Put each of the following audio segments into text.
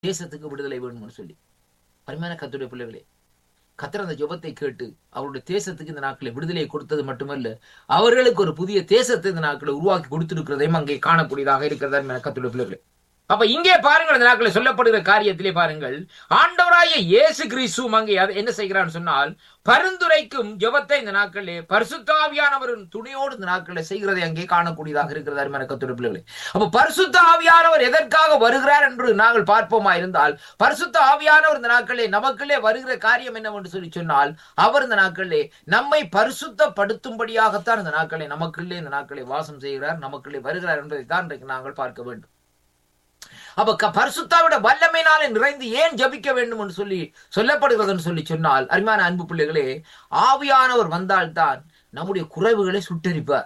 தேசத்துக்கு விடுதலை வேணும்னு சொல்லி அருமையான கத்துடைய பிள்ளைகளே கத்தர் அந்த ஜெபத்தை கேட்டு அவருடைய தேசத்துக்கு இந்த நாட்களை விடுதலை கொடுத்தது மட்டுமல்ல அவர்களுக்கு ஒரு புதிய தேசத்தை இந்த நாட்களை உருவாக்கி கொடுத்திருக்கிறதையும் அங்கே காணக்கூடியதாக இருக்கிறதா அருமையான கத்துடைய பிள்ளைகளே அப்ப இங்கே பாருங்கள் இந்த நாட்களில் சொல்லப்படுகிற காரியத்திலே பாருங்கள் ஆண்டவராய இயேசு கிறிஸ்துவும் அங்கே அதை என்ன செய்கிறான்னு சொன்னால் பரிந்துரைக்கும் ஜெபத்தை இந்த நாட்களிலே பரிசுத்தாவியானவரின் துணியோடு இந்த நாட்களில் செய்கிறதை அங்கே காணக்கூடியதாக இருக்கிறது அருமையான கத்துடைய பிள்ளைகளே அப்ப பரிசுத்த ஆவியானவர் எதற்காக வருகிறார் என்று நாங்கள் பார்ப்போமா இருந்தால் பரிசுத்த ஆவியானவர் இந்த நாட்களே நமக்குள்ளே வருகிற காரியம் என்னவென்று சொல்லி சொன்னால் அவர் இந்த நாட்களிலே நம்மை பரிசுத்தப்படுத்தும்படியாகத்தான் இந்த நாட்களை நமக்குள்ளே இந்த நாட்களை வாசம் செய்கிறார் நமக்குள்ளே வருகிறார் என்பதை தான் இன்றைக்கு நாங்கள் பார்க்க வேண்டும் அப்ப க- பரிசுத்தாவிட வல்லமையினாலே நிறைந்து ஏன் ஜபிக்க வேண்டும் என்று சொல்லி சொல்லப்படுகிறதுன்னு சொல்லி சொன்னால் அருமையான அன்பு பிள்ளைகளே ஆவியானவர் வந்தால்தான் நம்முடைய குறைவுகளை சுட்டரிப்பார்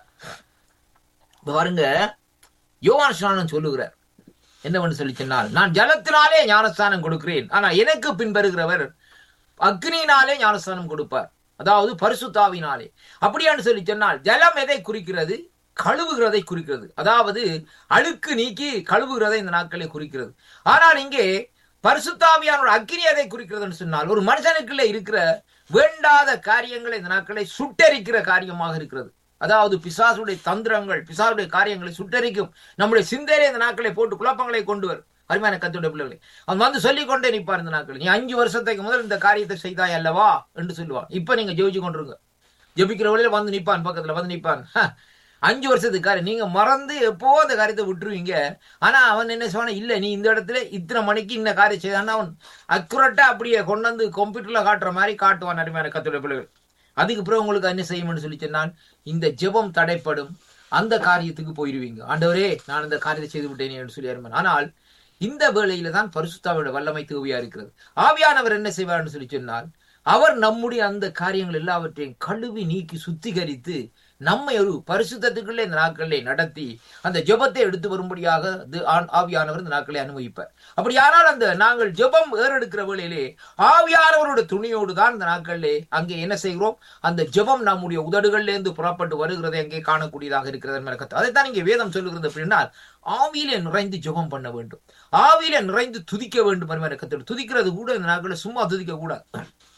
இப்ப பாருங்க யோவான் ஸ்நானம் சொல்லுகிறார் என்னவென்று சொல்லி சொன்னால் நான் ஜலத்தினாலே ஞானஸ்தானம் கொடுக்கிறேன் ஆனா எனக்கு பின்வருகிறவர் அக்னியினாலே ஞானஸ்தானம் கொடுப்பார் அதாவது பரிசுத்தாவினாலே அப்படியான்னு சொல்லி சொன்னால் ஜலம் எதை குறிக்கிறது கழுவுகிறதை குறிக்கிறது அதாவது அழுக்கு நீக்கி கழுவுகிறதை இந்த நாட்களை குறிக்கிறது ஆனால் இங்கே பரிசுத்தாவியானோட அக்னி எதை குறிக்கிறதுன்னு சொன்னால் ஒரு மனுஷனுக்குள்ள இருக்கிற வேண்டாத காரியங்களை இந்த நாட்களை சுட்டரிக்கிற காரியமாக இருக்கிறது அதாவது பிசாசுடைய தந்திரங்கள் பிசாசுடைய காரியங்களை சுட்டரிக்கும் நம்முடைய சிந்தையிலே இந்த நாட்களை போட்டு குழப்பங்களை கொண்டு வரும் அருமையான கத்துடைய பிள்ளைகளை அவன் வந்து சொல்லிக் கொண்டே நிற்பார் இந்த நாட்கள் நீ அஞ்சு வருஷத்துக்கு முதல் இந்த காரியத்தை செய்தாய் அல்லவா என்று சொல்லுவான் இப்ப நீங்க ஜெயிச்சு கொண்டிருங்க ஜெபிக்கிற வழியில வந்து நிப்பான் பக்கத்துல வந்து நிப்பான் "ஹ, அஞ்சு வருஷத்துக்கு காரியம் நீங்க மறந்து எப்போ அந்த காரியத்தை விட்டுருவீங்க ஆனா அவன் என்ன சொல்வான் இல்ல நீ இந்த இடத்துல இத்தனை மணிக்கு இந்த காரியம் செய்தான்னு அவன் அக்குரட்டா அப்படியே கொண்டு வந்து கம்ப்யூட்டர்ல காட்டுற மாதிரி காட்டுவான் அருமையான கத்துடைய பிள்ளைகள் அதுக்கு பிறகு உங்களுக்கு என்ன செய்யும்னு சொல்லி சொன்னால் இந்த ஜெபம் தடைப்படும் அந்த காரியத்துக்கு போயிருவீங்க ஆண்டவரே நான் இந்த காரியத்தை செய்து விட்டேனே என்று சொல்லி அருமன் ஆனால் இந்த வேளையில தான் பரிசுத்தாவோட வல்லமை தேவையா இருக்கிறது ஆவியானவர் என்ன செய்வார்னு சொல்லி சொன்னால் அவர் நம்முடைய அந்த காரியங்கள் எல்லாவற்றையும் கழுவி நீக்கி சுத்திகரித்து நம்மை ஒரு பரிசுத்தத்துக்குள்ளே இந்த நாட்களிலே நடத்தி அந்த ஜெபத்தை எடுத்து வரும்படியாக இது ஆண்- ஆவியானவர் இந்த நாட்களை அனுபவிப்பார் அப்படியானால் அந்த நாங்கள் ஜெபம் ஏறெடுக்கிற வேளையிலே ஆவியானவரோட துணியோடு தான் இந்த நாட்களிலே அங்கே என்ன செய்கிறோம் அந்த ஜெபம் நம்முடைய உதடுகளிலிருந்து புறப்பட்டு வருகிறதை அங்கே காணக்கூடியதாக இருக்கிறது என்பதை கத்து அதைத்தான் இங்கே வேதம் சொல்லுகிறது அப்படின்னா ஆவியிலே நிறைந்து ஜெபம் பண்ண வேண்டும் ஆவியிலே நிறைந்து துதிக்க வேண்டும் என்பதை கத்து துதிக்கிறது கூட இந்த நாட்களில் சும்மா துதிக்க கூடாது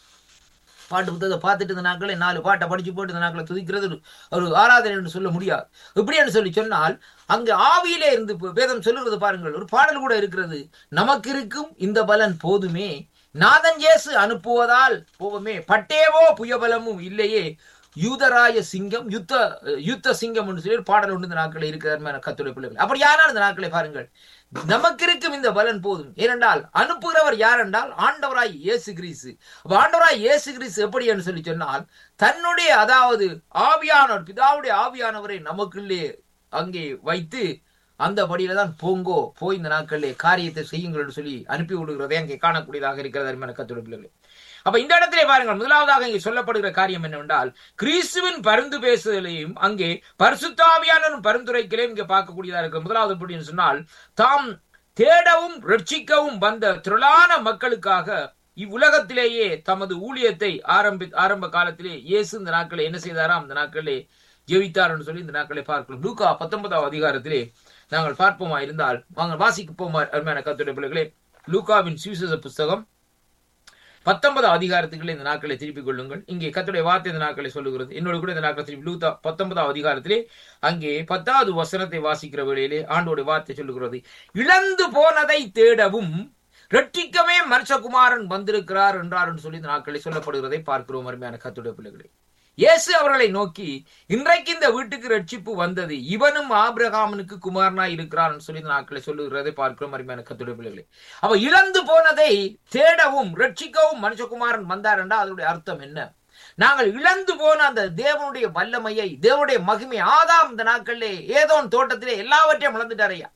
பாட்டு புத்தகத்தை பார்த்துட்டு இந்த நாட்களே நாலு பாட்டை படிச்சு போட்டு இந்த நாட்களை துதிக்கிறது ஒரு- ஒரு ஆராதனை என்று சொல்ல முடியாது எப்படின்னு சொல்லி சொன்னால் அங்கு ஆவியிலே இருந்து இப்ப வேதம் சொல்லுகிறது பாருங்கள் ஒரு பாடல் கூட இருக்கிறது நமக்கு இருக்கும் இந்த பலன் போதுமே நாதன் இயேசு அனுப்புவதால் போவமே பட்டேவோ புயபலமும் இல்லையே யூதராய சிங்கம் யுத்த யுத்த சிங்கம் என்று சொல்லி ஒரு பாடல் ஒன்று இந்த நாட்களில் இருக்கிற கத்துடைய பிள்ளைகள் அப்படியானால் இந்த நாட்களை பாருங்கள் நமக்கு இருக்கும் இந்த பலன் போதும் ஏனென்றால் அனுப்புகிறவர் யார் என்றால் ஆண்டவராய் இயேசு கிறிஸ்து அப்ப ஆண்டவராய் இயேசு கிறிஸ்து எப்படி என்று சொல்லி சொன்னால் தன்னுடைய அதாவது ஆவியானவர் பிதாவுடைய ஆவியானவரை நமக்குள்ளே அங்கே வைத்து அந்த படியில தான் போங்கோ போய் இந்த நாட்களிலே காரியத்தை செய்யுங்கள் என்று சொல்லி அனுப்பி விடுகிறதை அங்கே காணக்கூடியதாக இருக்கிறது அருமையான கத்துடைய பிள்ளைகளே அப்ப இந்த இடத்திலே பாருங்கள் முதலாவதாக இங்கே சொல்லப்படுகிற காரியம் என்னவென்றால் கிறிஸ்துவின் பரிந்து பேசுதலையும் அங்கே பரிசுத்தாவியான பரிந்துரைக்கலையும் இங்கே பார்க்கக்கூடியதா இருக்கு முதலாவது எப்படின்னு சொன்னால் தாம் தேடவும் ரட்சிக்கவும் வந்த திரளான மக்களுக்காக இவ்வுலகத்திலேயே தமது ஊழியத்தை ஆரம்பி ஆரம்ப காலத்திலே இயேசு இந்த நாட்களை என்ன செய்தாராம் இந்த நாட்களே ஜெயித்தார்னு சொல்லி இந்த நாட்களை பார்க்கலாம் லூக்கா பத்தொன்பதாம் அதிகாரத்திலே நாங்கள் பார்ப்போமா இருந்தால் வாங்க வாசிக்க போமா அருமையான கத்துடைய பிள்ளைகளே லூக்காவின் சுவிசேஷ புஸ்தகம் பத்தொன்பதாம் அதிகாரத்துக்குள்ள இந்த நாட்களை திருப்பிக் கொள்ளுங்கள் இங்கே கத்துடைய வார்த்தை இந்த நாட்களை சொல்லுகிறது என்னோட கூட இந்த நாட்களை திருப்பி லூத்தா பத்தொன்பதாம் அதிகாரத்திலே அங்கே பத்தாவது வசனத்தை வாசிக்கிற வேளையிலே ஆண்டோட வார்த்தை சொல்லுகிறது இழந்து போனதை தேடவும் ரட்சிக்கவே மனுஷகுமாரன் வந்திருக்கிறார் என்றார் என்று சொல்லி இந்த நாட்களை சொல்லப்படுகிறதை பார்க்கிறோம் அருமையான கத்துடைய பிள்ளைகளே இயேசு அவர்களை நோக்கி இன்றைக்கு இந்த வீட்டுக்கு ரட்சிப்பு வந்தது இவனும் ஆபிரகாமனுக்கு குமாரனாய் இருக்கிறான் சொல்லி இந்த நாட்களை சொல்லுகிறதை பார்க்கிறோம் அருமையான கத்துடைய பிள்ளைகளே அவ இழந்து போனதை தேடவும் ரட்சிக்கவும் மனுஷகுமாரன் வந்தார் என்றால் அதனுடைய அர்த்தம் என்ன நாங்கள் இழந்து போன அந்த தேவனுடைய வல்லமையை தேவனுடைய மகிமை ஆதாம் இந்த நாட்களிலே ஏதோ தோட்டத்திலே எல்லாவற்றையும் இழந்துட்டாரையா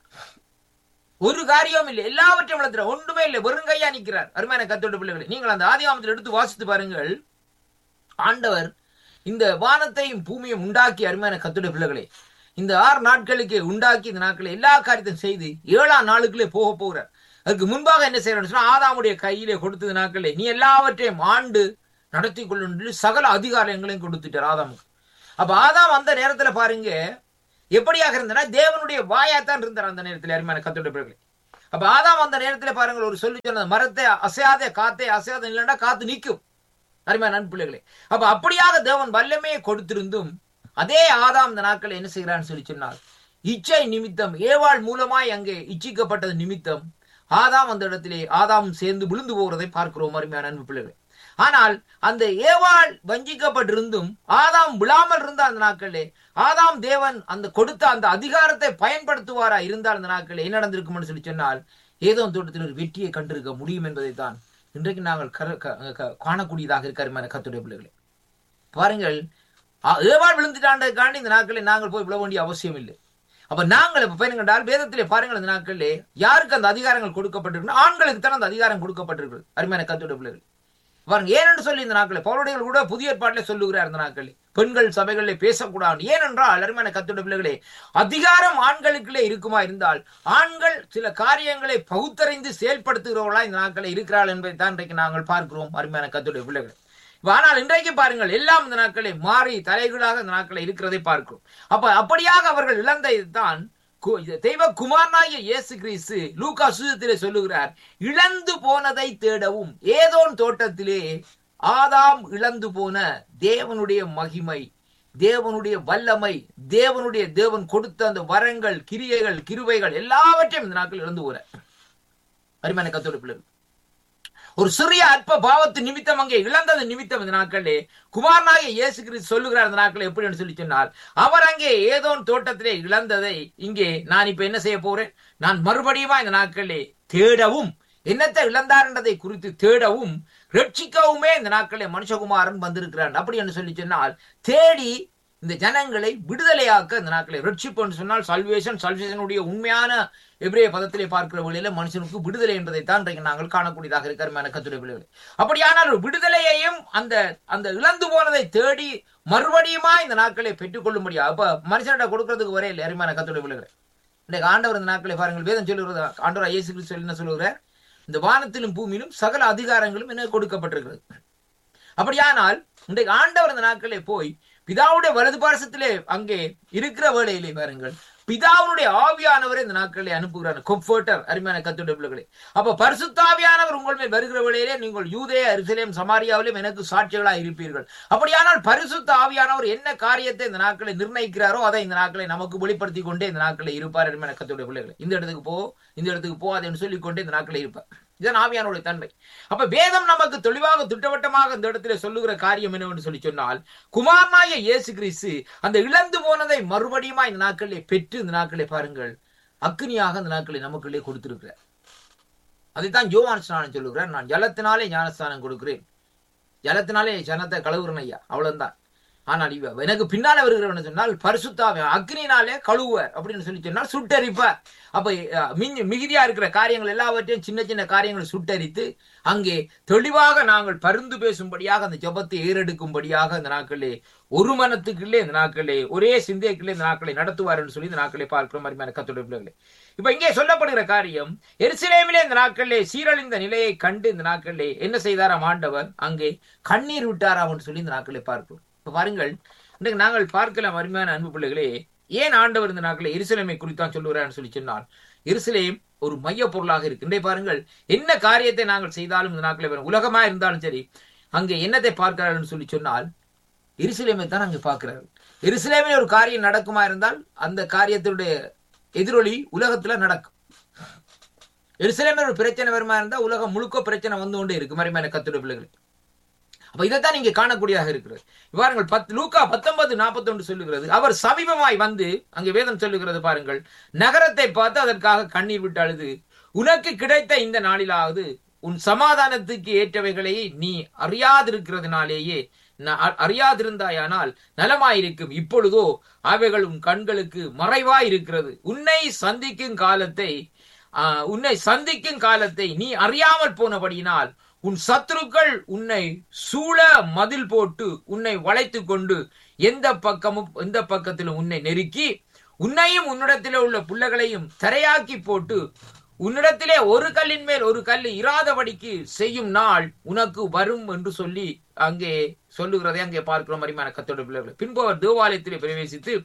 ஒரு காரியம் இல்லை எல்லாவற்றையும் இழந்துட்டார் ஒன்றுமே இல்லை வெறுங்கையா நிற்கிறார் அருமையான கத்தோட பிள்ளைகளை நீங்கள் அந்த ஆதியாமத்தில் எடுத்து வாசித்து பாருங்கள் ஆண்டவர் இந்த வானத்தையும் பூமியும் உண்டாக்கி அருமையான கத்துடைய பிள்ளைகளே இந்த ஆறு நாட்களுக்கு உண்டாக்கி இந்த நாட்களை எல்லா காரியத்தையும் செய்து ஏழாம் நாளுக்குள்ளே போக போகிறார் அதுக்கு முன்பாக என்ன செய்யறோம்னு சொன்னா ஆதாமுடைய கையிலே கொடுத்தது நாட்களே நீ எல்லாவற்றையும் ஆண்டு நடத்தி கொள்ளு சகல அதிகாரங்களையும் கொடுத்துட்டார் ஆதாமுக்கு அப்ப ஆதாம் அந்த நேரத்துல பாருங்க எப்படியாக இருந்தா தேவனுடைய வாயாத்தான் இருந்தார் அந்த நேரத்தில் அருமையான கத்துடைய பிள்ளைகளே அப்ப ஆதாம் அந்த நேரத்துல பாருங்கள் ஒரு சொல்லி சொன்னது மரத்தை அசையாதே காத்தே அசையாத இல்லைன்னா காத்து நிற்கும் அருமையான நண்பிள்ளைகளே அப்ப அப்படியாக தேவன் வல்லமையை கொடுத்திருந்தும் அதே ஆதாம் இந்த நாட்கள் என்ன செய்கிறான்னு சொல்லி சொன்னார் இச்சை நிமித்தம் ஏவாள் மூலமாய் அங்கே இச்சிக்கப்பட்டது நிமித்தம் ஆதாம் அந்த இடத்திலே ஆதாம் சேர்ந்து விழுந்து போகிறதை பார்க்கிறோம் அருமையான அன்பு பிள்ளைகளே ஆனால் அந்த ஏவாள் வஞ்சிக்கப்பட்டிருந்தும் ஆதாம் விழாமல் இருந்த அந்த நாட்களே ஆதாம் தேவன் அந்த கொடுத்த அந்த அதிகாரத்தை பயன்படுத்துவாரா இருந்தால் அந்த நாட்களே என்ன நடந்திருக்கும்னு சொல்லி சொன்னால் ஏதோ தோட்டத்தில் ஒரு வெற்றியை கண்டிருக்க முடியும் என்பதை தான் இன்றைக்கு நாங்கள் கர- க- க- காணக்கூடியதாக இருக்க அருமையான கத்துடைய பிள்ளைகளே பாருங்கள் ஆ- ஏவாள் விழுந்துட்டாண்டதுக்காண்டி இந்த நாட்களில் நாங்கள் போய் விழ வேண்டிய அவசியம் இல்லை அப்ப நாங்கள் இப்ப பாருங்கள் வேதத்திலே பாருங்கள் இந்த நாட்களிலே யாருக்கு அந்த அதிகாரங்கள் கொடுக்கப்பட்டிருக்கு ஆண்களுக்கு தான் அந்த அதிகாரம் கொடுக்கப்பட்டிருக்கு அருமையான கத்துடைய பிள்ளைகள் பாருங்க ஏனென்று சொல்லி இந்த நாட்களில் பவுலுடையர்கள் கூட புதிய ஏற்பாட்டிலே சொல்லுகிறார் இந்த நாட்களில் பெண்கள் சபைகளிலே பேசக்கூடாது ஏனென்றால் அருமையான கத்துடைய பிள்ளைகளே அதிகாரம் ஆண்களுக்குள்ளே இருக்குமா இருந்தால் ஆண்கள் சில காரியங்களை பகுத்தறிந்து செயல்படுத்துகிறவர்களா இந்த நாட்களில் இருக்கிறார்கள் என்பதை தான் இன்றைக்கு நாங்கள் பார்க்கிறோம் அருமையான கத்துடைய பிள்ளைகள் இப்ப ஆனால் இன்றைக்கு பாருங்கள் எல்லாம் இந்த நாட்களை மாறி தலைகீழாக இந்த நாட்களை இருக்கிறதை பார்க்கிறோம் அப்ப அப்படியாக அவர்கள் இழந்ததுதான் கு- தெய்வ குமாரனாகிய இயேசு கிறிஸ்து லூக்கா சுயத்திலே சொல்லுகிறார் இழந்து போனதை தேடவும் ஏதோன் தோட்டத்திலே ஆதாம் இழந்து போன தேவனுடைய மகிமை தேவனுடைய வல்லமை தேவனுடைய தேவன் கொடுத்த அந்த வரங்கள் கிரியைகள் கிருவைகள் எல்லாவற்றையும் இந்த நாட்கள் இழந்து போற அருமையான கத்தோட பிள்ளைகள் ஒரு சிறிய அற்ப பாவத்து நிமித்தம் அங்கே இழந்தது நிமித்தம் இந்த நாட்களே குமாரனாகிய இயேசு கிறிஸ்து சொல்லுகிறார் இந்த நாட்கள் எப்படின்னு சொல்லி சொன்னார் அவர் அங்கே ஏதோ தோட்டத்திலே இழந்ததை இங்கே நான் இப்ப என்ன செய்ய போறேன் நான் மறுபடியுமா இந்த நாட்களே தேடவும் என்னத்தை இழந்தார் என்றதை குறித்து தேடவும் ரட்சிக்கவுமே இந்த நாட்களே மனுஷகுமாரன் வந்திருக்கிறான் அப்படி என்று சொல்லி சொன்னால் தேடி இந்த ஜனங்களை விடுதலையாக்க இந்த நாட்களை ரட்சிப்பு என்று சொன்னால் சல்வேஷன் சல்வேஷனுடைய உண்மையான எபிரேய பதத்திலே பார்க்கிற வழியில மனுஷனுக்கு விடுதலை என்பதை தான் இன்றைக்கு நாங்கள் காணக்கூடியதாக இருக்கிற கத்துரை பிள்ளைகள் அப்படியானால் ஒரு விடுதலையையும் அந்த அந்த இழந்து போனதை தேடி மறுபடியுமா இந்த நாட்களை பெற்றுக்கொள்ளும்படியா அப்ப மனுஷன்கிட்ட கொடுக்கறதுக்கு வரே இல்லை அருமையான கத்துரை பிள்ளைகள் இன்றைக்கு ஆண்டவர் இந்த நாட்களை பாருங்கள் வேதம் சொல்லுகிறது ஆண்டவர் இயேசு கிறிஸ்து சொல்லி என்ன சொல்லுகிறார் இந்த வானத்திலும் பூமியிலும் சகல அதிகாரங்களும் எனக்கு கொடுக்கப்பட்டிருக்கிறது அப்படியானால் இன்றைக்கு ஆண்டவர் இந்த நாட்களே போய் பிதாவுடைய வலது பாரசத்திலே அங்கே இருக்கிற வேளையிலே பாருங்கள் பிதாவுடைய ஆவியானவரை இந்த நாட்களிலே அனுப்புகிறார் கொம்ஃபர்டர் அருமையான கத்துடைய பிள்ளைகளே அப்ப பரிசுத்தாவியானவர் உங்கள் மேல் வருகிற வேளையிலே நீங்கள் யூதே அரிசலேம் சமாரியாவிலும் எனக்கு சாட்சிகளாக இருப்பீர்கள் அப்படியானால் பரிசுத்த ஆவியானவர் என்ன காரியத்தை இந்த நாட்களை நிர்ணயிக்கிறாரோ அதை இந்த நாட்களை நமக்கு வெளிப்படுத்தி கொண்டே இந்த நாட்களை இருப்பார் அருமையான கத்துடைய பிள்ளைகளை இந்த இடத்துக்கு போ இந்த இடத்துக்கு போ அதை சொல்லிக்கொண்டே இந்த நாட்களை இருப்பார் இதுதான் ஆவியானுடைய தன்மை அப்ப வேதம் நமக்கு தெளிவாக திட்டவட்டமாக இந்த இடத்துல சொல்லுகிற காரியம் என்னவென்று சொல்லி சொன்னால் குமாரனாய இயேசு கிறிஸ்து அந்த இழந்து போனதை மறுபடியுமா இந்த நாட்களிலே பெற்று இந்த நாட்களை பாருங்கள் அக்னியாக இந்த நாட்களை நமக்குள்ளே கொடுத்திருக்கிறார் அதைத்தான் யோவான் ஸ்நானம் சொல்லுகிறார் நான் ஜலத்தினாலே ஞானஸ்தானம் கொடுக்கிறேன் ஜலத்தினாலே ஜனத்தை கழுவுறேன் ஐயா அவ்வளவுதான் ஆனால் இவ எனக்கு பின்னால வருகிறவன் சொன்னால் பரிசுத்தாவே அக்னினாலே கழுவுவர் அப்படின்னு சொல்லி சொன்னால் சுட்டரிப்பார் அப்ப அஹ், மிஞ்சி மிகுதியா இருக்கிற காரியங்கள் எல்லாவற்றையும் சின்ன சின்ன காரியங்களை சுட்டரித்து அங்கே தெளிவாக நாங்கள் பருந்து பேசும்படியாக அந்த ஜெபத்தை ஏறெடுக்கும்படியாக இந்த நாட்களே ஒரு மனத்துக்குள்ளே இந்த நாட்களே ஒரே சிந்தைக்குள்ளே இந்த நாட்களை நடத்துவார் என்று சொல்லி இந்த நாட்களை பார்க்கிற மாதிரி கத்துடைய பிள்ளைகளே இப்ப இங்கே சொல்லப்படுகிற காரியம் எருசலேமிலே இந்த நாட்களிலே சீரழிந்த நிலையை கண்டு இந்த நாட்களிலே என்ன செய்தாராம் ஆண்டவர் அங்கே கண்ணீர் விட்டாராம் என்று சொல்லி இந்த நாட்களை பார்க்கிறோம் இப்ப பாருங்கள் இன்றைக்கு நாங்கள் பார்க்கலாம் அருமையான அன்பு பிள்ளைகளே ஏன் ஆண்டவர் இந்த நாட்களை எருசலேமை குறித்தான் சொல்லுகிறான்னு சொல்லி சொன்னால் எருசலேம் ஒரு மைய பொருளாக இருக்கு இன்றைய பாருங்கள் என்ன காரியத்தை நாங்கள் செய்தாலும் இந்த நாட்களை வரும் உலகமா இருந்தாலும் சரி அங்கே என்னத்தை பார்க்கிறார்கள் சொல்லி சொன்னால் எருசலேமை தான் அங்கே பார்க்கிறார்கள் எருசலேமில் ஒரு காரியம் நடக்குமா இருந்தால் அந்த காரியத்தினுடைய எதிரொலி உலகத்துல நடக்கும் எருசலேமில் ஒரு பிரச்சனை வருமா இருந்தா உலகம் முழுக்க பிரச்சனை வந்து கொண்டே இருக்கு மறைமையான கத்துடைய பிள்ளைகள் அப்ப இதைத்தான் நீங்க காணக்கூடியதாக இருக்கிறது பாருங்கள் பத்து லூக்கா பத்தொன்பது நாற்பத்தொன்று சொல்லுகிறது அவர் சமீபமாய் வந்து அங்கே வேதம் சொல்லுகிறது பாருங்கள் நகரத்தை பார்த்து அதற்காக கண்ணீர் விட்டு அழுது உனக்கு கிடைத்த இந்த நாளிலாவது உன் சமாதானத்துக்கு ஏற்றவைகளை நீ அறியாதிருக்கிறதுனாலேயே ந- அ- அறியாதிருந்தாயானால் நலமாயிருக்கும் இப்பொழுதோ அவைகள் உன் கண்களுக்கு மறைவாய் இருக்கிறது உன்னை சந்திக்கும் காலத்தை ஆஹ், உன்னை சந்திக்கும் காலத்தை நீ அறியாமல் போனபடியினால் உன் சத்துருக்கள் உன்னை சூழ மதில் போட்டு உன்னை வளைத்துக் கொண்டு எந்த பக்கமும் எந்த பக்கத்திலும் உன்னை நெருக்கி உன்னையும் உன்னிடத்திலே உள்ள புள்ளைகளையும் தரையாக்கி போட்டு உன்னிடத்திலே ஒரு கல்லின் மேல் ஒரு கல் இராதபடிக்கு செய்யும் நாள் உனக்கு வரும் என்று சொல்லி அங்கே சொல்லுகிறதை அங்கே பார்க்கிறோம் அருமையான கத்தோட பிள்ளைகளை பின்பு அவர் தேவாலயத்திலே பிரவேசித்து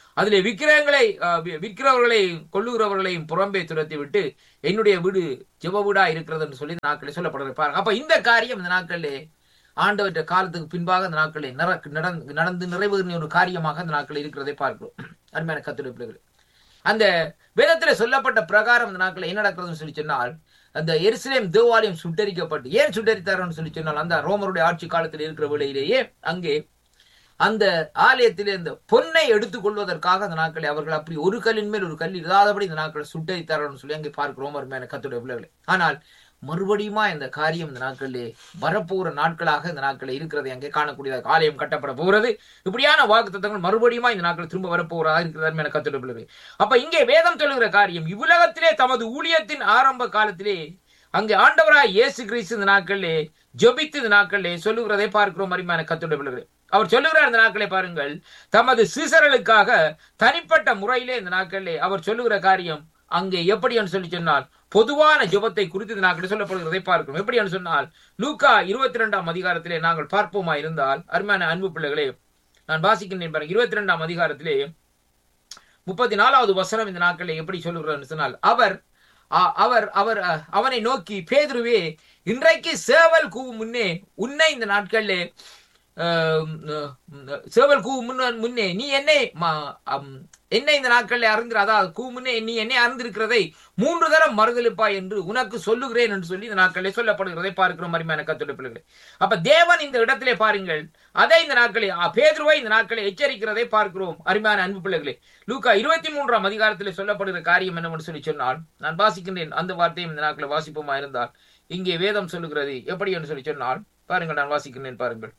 அதிலே விக்கிரகங்களை அஹ், வி- விற்கிறவர்களை கொள்ளுகிறவர்களையும் புறம்பே துரத்தி விட்டு என்னுடைய வீடு ஜெப வீடா இருக்கிறது என்று சொல்லி இந்த நாட்களில் சொல்லப்படுகிறது பாருங்க அப்ப இந்த காரியம் இந்த நாட்களிலே ஆண்டவற்ற காலத்துக்கு பின்பாக அந்த நாட்களில் நிற- நடந்து நடந்து நிறைவேறின ஒரு காரியமாக அந்த நாட்களில் இருக்கிறதை பார்க்கிறோம் அருமையான கத்துடைய பிள்ளைகளே அந்த வேதத்துல சொல்லப்பட்ட பிரகாரம் அந்த நாட்களில் என்ன நடக்கிறதுன்னு சொல்லி சொன்னால் அந்த எருசலேம் தேவாலயம் சுட்டரிக்கப்பட்டு ஏன் சுட்டரித்தார்னு சொல்லி சொன்னால் அந்த ரோமருடைய ஆட்சி காலத்தில் இருக்கிற வேளையிலேயே அங்கே அந்த ஆலயத்திலே இந்த பொன்னை எடுத்துக் கொள்வதற்காக அந்த நாட்களை அவர்கள் அப்படி ஒரு கல்லின் மேல் ஒரு கல் இல்லாதபடி இந்த நாட்களை சுட்டரித்தார்கள் சொல்லி அங்கே பார்க்கிறோம் அருமையான கத்துடைய பிள்ளைகளை ஆனால் மறுபடியுமா இந்த காரியம் இந்த நாட்களிலே வரப்போகிற நாட்களாக இந்த நாட்களில் இருக்கிறதை அங்கே காணக்கூடியதாக ஆலயம் கட்டப்பட போகிறது இப்படியான வாக்குத்தத்தங்கள் மறுபடியுமா இந்த நாட்கள் திரும்ப வரப்போகிறதா இருக்கிறதா என கத்துடைய பிள்ளைகளை அப்ப இங்கே வேதம் சொல்லுகிற காரியம் இவ்வுலகத்திலே தமது ஊழியத்தின் ஆரம்ப காலத்திலே அங்கே ஆண்டவராய் இயேசு கிறிஸ்து இந்த நாட்களிலே ஜெபித்து இந்த நாட்களிலே சொல்லுகிறதை பார்க்கிறோம் அருமையான கத்துடைய பிள்ளைகளே அவர் சொல்லுகிறார் இந்த நாட்களை பாருங்கள் தமது சீசர்களுக்காக தனிப்பட்ட முறையிலே இந்த நாட்களிலே அவர் சொல்லுகிற காரியம் அங்கே எப்படி என்று சொல்லி சொன்னால் பொதுவான ஜெபத்தை குறித்து இந்த நாட்களில் சொல்லப்படுகிறதை பார்க்கிறோம் எப்படி என்று சொன்னால் லூக்கா இருபத்தி ரெண்டாம் அதிகாரத்திலே நாங்கள் பார்ப்போமா இருந்தால் அருமையான அன்பு பிள்ளைகளே நான் வாசிக்கின்றேன் பாருங்க இருபத்தி ரெண்டாம் அதிகாரத்திலே முப்பத்தி நாலாவது வசனம் இந்த நாட்களில் எப்படி சொல்லுகிறார் சொன்னால் அவர் அ- அவர் அவர் அ, அவனை நோக்கி பேதுருவே இன்றைக்கு சேவல் கூவும் முன்னே உன்னை இந்த நாட்களிலே அஹ், அஹ், சேவல் கூவும் முன்ன முன்னே நீ என்னை ம- அம், என்னை இந்த நாட்களில் அறிந்திர அதாவது கூ முன்னே நீ என்னை அறிந்திருக்கிறதை மூன்று தரம் மறுதளிப்பாய் என்று உனக்கு சொல்லுகிறேன் என்று சொல்லி இந்த நாட்களில் சொல்லப்படுகிறதை பார்க்கிறோம் அருமையான கத்துடைய பிள்ளைகளே அப்ப தேவன் இந்த இடத்திலே பாருங்கள் அதை இந்த நாட்களில் அ, பேதுருவை இந்த நாட்களில் எச்சரிக்கிறதை பார்க்கிறோம் அருமையான அன்பு பிள்ளைகளே லூக்கா இருபத்தி மூன்றாம் அதிகாரத்தில் சொல்லப்படுகிற காரியம் என்னவென்று சொல்லி சொன்னால் நான் வாசிக்கின்றேன் அந்த வார்த்தையும் இந்த நாட்களில் வாசிப்போமா இருந்தால் இங்கே வேதம் சொல்லுகிறது எப்படி என்று சொல்லி சொன்னால் பாருங்கள் நான் வாசிக்கின்றேன் பாருங்கள்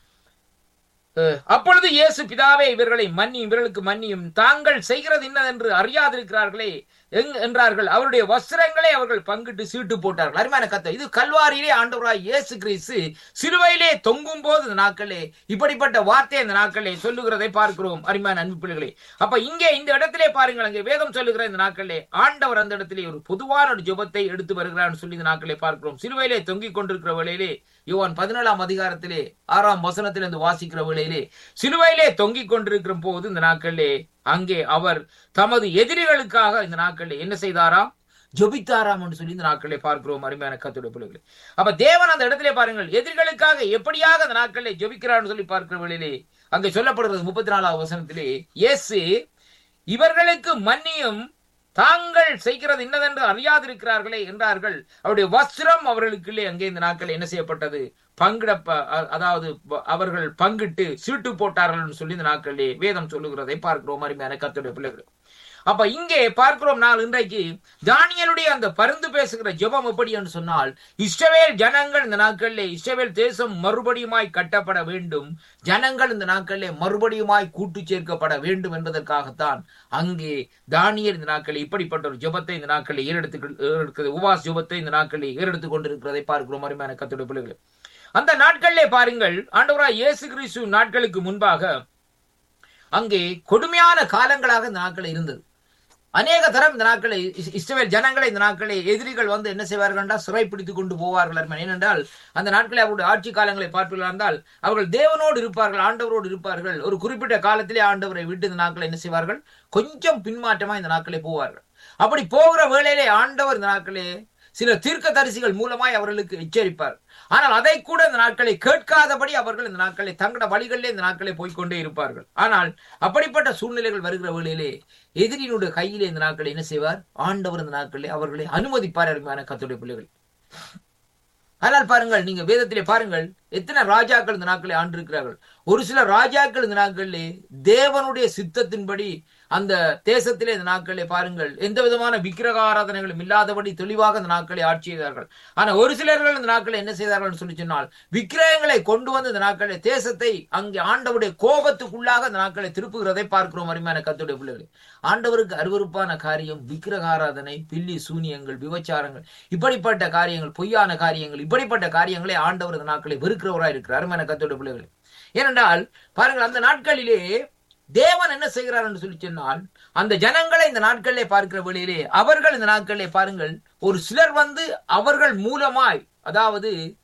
அஹ், அப்பொழுது இயேசு பிதாவே இவர்களை மன்னியும் இவர்களுக்கு மன்னியும் தாங்கள் செய்கிறது இன்னதென்று அறியாதிருக்கிறார்களே எங் என்றார்கள் அவருடைய வஸ்திரங்களை அவர்கள் பங்கிட்டு சீட்டு போட்டார்கள் அருமையான கத்தை இது கல்வாரியிலே ஆண்டவராய் இயேசு கிறிஸ்து சிலுவையிலே தொங்கும் போது இந்த நாட்களே இப்படிப்பட்ட வார்த்தை இந்த நாட்களே சொல்லுகிறதை பார்க்கிறோம் அருமையான அன்பு பிள்ளைகளே அப்ப இங்கே இந்த இடத்திலே பாருங்கள் அங்கே வேதம் சொல்லுகிற இந்த நாட்களே ஆண்டவர் அந்த இடத்திலே ஒரு பொதுவான ஒரு ஜெபத்தை எடுத்து வருகிறார் சொல்லி இந்த நாட்களே பார்க்கிறோம் சிலுவையிலே தொங்கிக் கொண்டிருக்கிற வேளையிலே யோவான் பதினேழாம் அதிகாரத்திலே ஆறாம் வசனத்திலிருந்து வாசிக்கிற வேளையிலே சிலுவையிலே தொங்கிக் கொண்டிருக்கிற போது இந்த நாட்களிலே அங்கே அவர் தமது எதிரிகளுக்காக இந்த நாட்களில் என்ன செய்தாராம் ஜொபித்தாராம் என்று சொல்லி இந்த நாட்களை பார்க்கிறோம் அருமையான கத்துடைய பிள்ளைகளே அப்ப தேவன் அந்த இடத்திலே பாருங்கள் எதிரிகளுக்காக எப்படியாக அந்த நாட்களை ஜொபிக்கிறார்னு சொல்லி பார்க்கிற வேளையிலே அங்கே சொல்லப்படுகிறது முப்பத்தி நாலாவது வசனத்திலே இயேசு இவர்களுக்கு மன்னியும் தாங்கள் செய்கிறது இன்னதென்று அறியாதிருக்கிறார்களே என்றார்கள் அவருடைய வஸ்திரம் அவர்களுக்குள்ளே அங்கே இந்த நாட்கள் என்ன செய்யப்பட்டது பங்கிட அதாவது ப- அவர்கள் பங்கிட்டு சீட்டு போட்டார்கள் என்று சொல்லி இந்த நாட்களிலே வேதம் சொல்லுகிறதை பார்க்கிறோம் அருமையான கத்துடைய பிள்ளைகள் அப்ப இங்கே பார்க்கிறோம் நான் இன்றைக்கு தானியலுடைய அந்த பருந்து பேசுகிற ஜெபம் எப்படி என்று சொன்னால் இஸ்ரவேல் ஜனங்கள் இந்த நாட்களிலே இஸ்ரவேல் தேசம் மறுபடியுமாய் கட்டப்பட வேண்டும் ஜனங்கள் இந்த நாட்களிலே மறுபடியுமாய் கூட்டு சேர்க்கப்பட வேண்டும் என்பதற்காகத்தான் அங்கே தானியல் இந்த நாட்களில் இப்படிப்பட்ட ஒரு ஜெபத்தை இந்த நாட்களில் ஏறெடுத்து ஏறெடுக்கிறது உபாஸ் ஜெபத்தை இந்த நாட்களில் ஏறெடுத்துக் கொண்டிருக்கிறதை பார்க்கிறோம் அருமையான கத்துடைய பிள்ளைகளே அந்த நாட்களிலே பாருங்கள் ஆண்டவராய் இயேசு கிறிஸ்து நாட்களுக்கு முன்பாக அங்கே கொடுமையான காலங்களாக இந்த நாட்கள் இருந்தது அநேக தரம் இந்த நாட்களை இஸ்- இஸ்ரவேல் ஜனங்களை இந்த நாட்களை எதிரிகள் வந்து என்ன செய்வார்கள் என்றால் சிறை பிடித்துக் கொண்டு போவார்கள் அருமையானே. ஏனென்றால் அந்த நாட்களை அவருடைய ஆட்சி காலங்களை பார்ப்பீர்கள் என்றால் அவர்கள் தேவனோடு இருப்பார்கள் ஆண்டவரோடு இருப்பார்கள் ஒரு குறிப்பிட்ட காலத்திலே ஆண்டவரை விட்டு இந்த நாட்களை என்ன செய்வார்கள் கொஞ்சம் பின்மாற்றமா இந்த நாட்களே போவார்கள் அப்படி போகிற வேளையிலே ஆண்டவர் இந்த நாட்களே சில தீர்க்க தரிசிகள் மூலமாய் அவர்களுக்கு எச்சரிப்பார் ஆனால் அதை கூட இந்த நாட்களை கேட்காதபடி அவர்கள் இந்த நாட்களை தங்களோட வழிகளிலே இந்த நாட்களை போய்க்கொண்டே இருப்பார்கள் ஆனால் அப்படிப்பட்ட சூழ்நிலைகள் வருகிற வேளையிலே எதிரியினுடைய கையிலே இந்த நாட்களை என்ன செய்வார் ஆண்டவர் இந்த நாட்களிலே அவர்களை அனுமதிப்பார் அருமையான கத்துடைய பிள்ளைகள் ஆனால் பாருங்கள் நீங்க வேதத்திலே பாருங்கள் எத்தனை ராஜாக்கள் இந்த நாட்களை ஆண்டிருக்கிறார்கள் ஒரு சில ராஜாக்கள் இந்த நாட்களிலே தேவனுடைய சித்தத்தின்படி அந்த தேசத்திலே இந்த நாட்களை பாருங்கள் எந்த விதமான விக்கிரக ஆராதனைகளும் இல்லாதபடி தெளிவாக இந்த நாட்களை ஆட்சி செய்தார்கள் ஆனா ஒரு சிலர்கள் இந்த நாட்களை என்ன செய்தார்கள் சொல்லி சொன்னால் விக்கிரகங்களை கொண்டு வந்து இந்த நாட்களை தேசத்தை அங்கே ஆண்டவருடைய கோபத்துக்குள்ளாக இந்த நாட்களை திருப்புகிறதை பார்க்கிறோம் அருமையான கத்துடைய பிள்ளைகளை ஆண்டவருக்கு அருவருப்பான காரியம் விக்கிரக ஆராதனை பில்லி சூனியங்கள் விபச்சாரங்கள் இப்படிப்பட்ட காரியங்கள் பொய்யான காரியங்கள் இப்படிப்பட்ட காரியங்களை ஆண்டவர் இந்த நாட்களை வெறுக்கிறவராய் இருக்கிறார் அருமையான கத்துடைய பிள்ளைகளை ஏனென்றால் பாருங்கள் அந்த நாட்களிலே தேவன் என்ன செய்கிறார் என்று சொல்லி சொன்னால் அந்த ஜனங்களை இந்த நாட்களிலே பார்க்கிற வழியிலே அவர்கள் இந்த நாட்களிலே பாருங்கள் ஒரு சிலர் வந்து அவர்கள் மூலமாய் அதாவது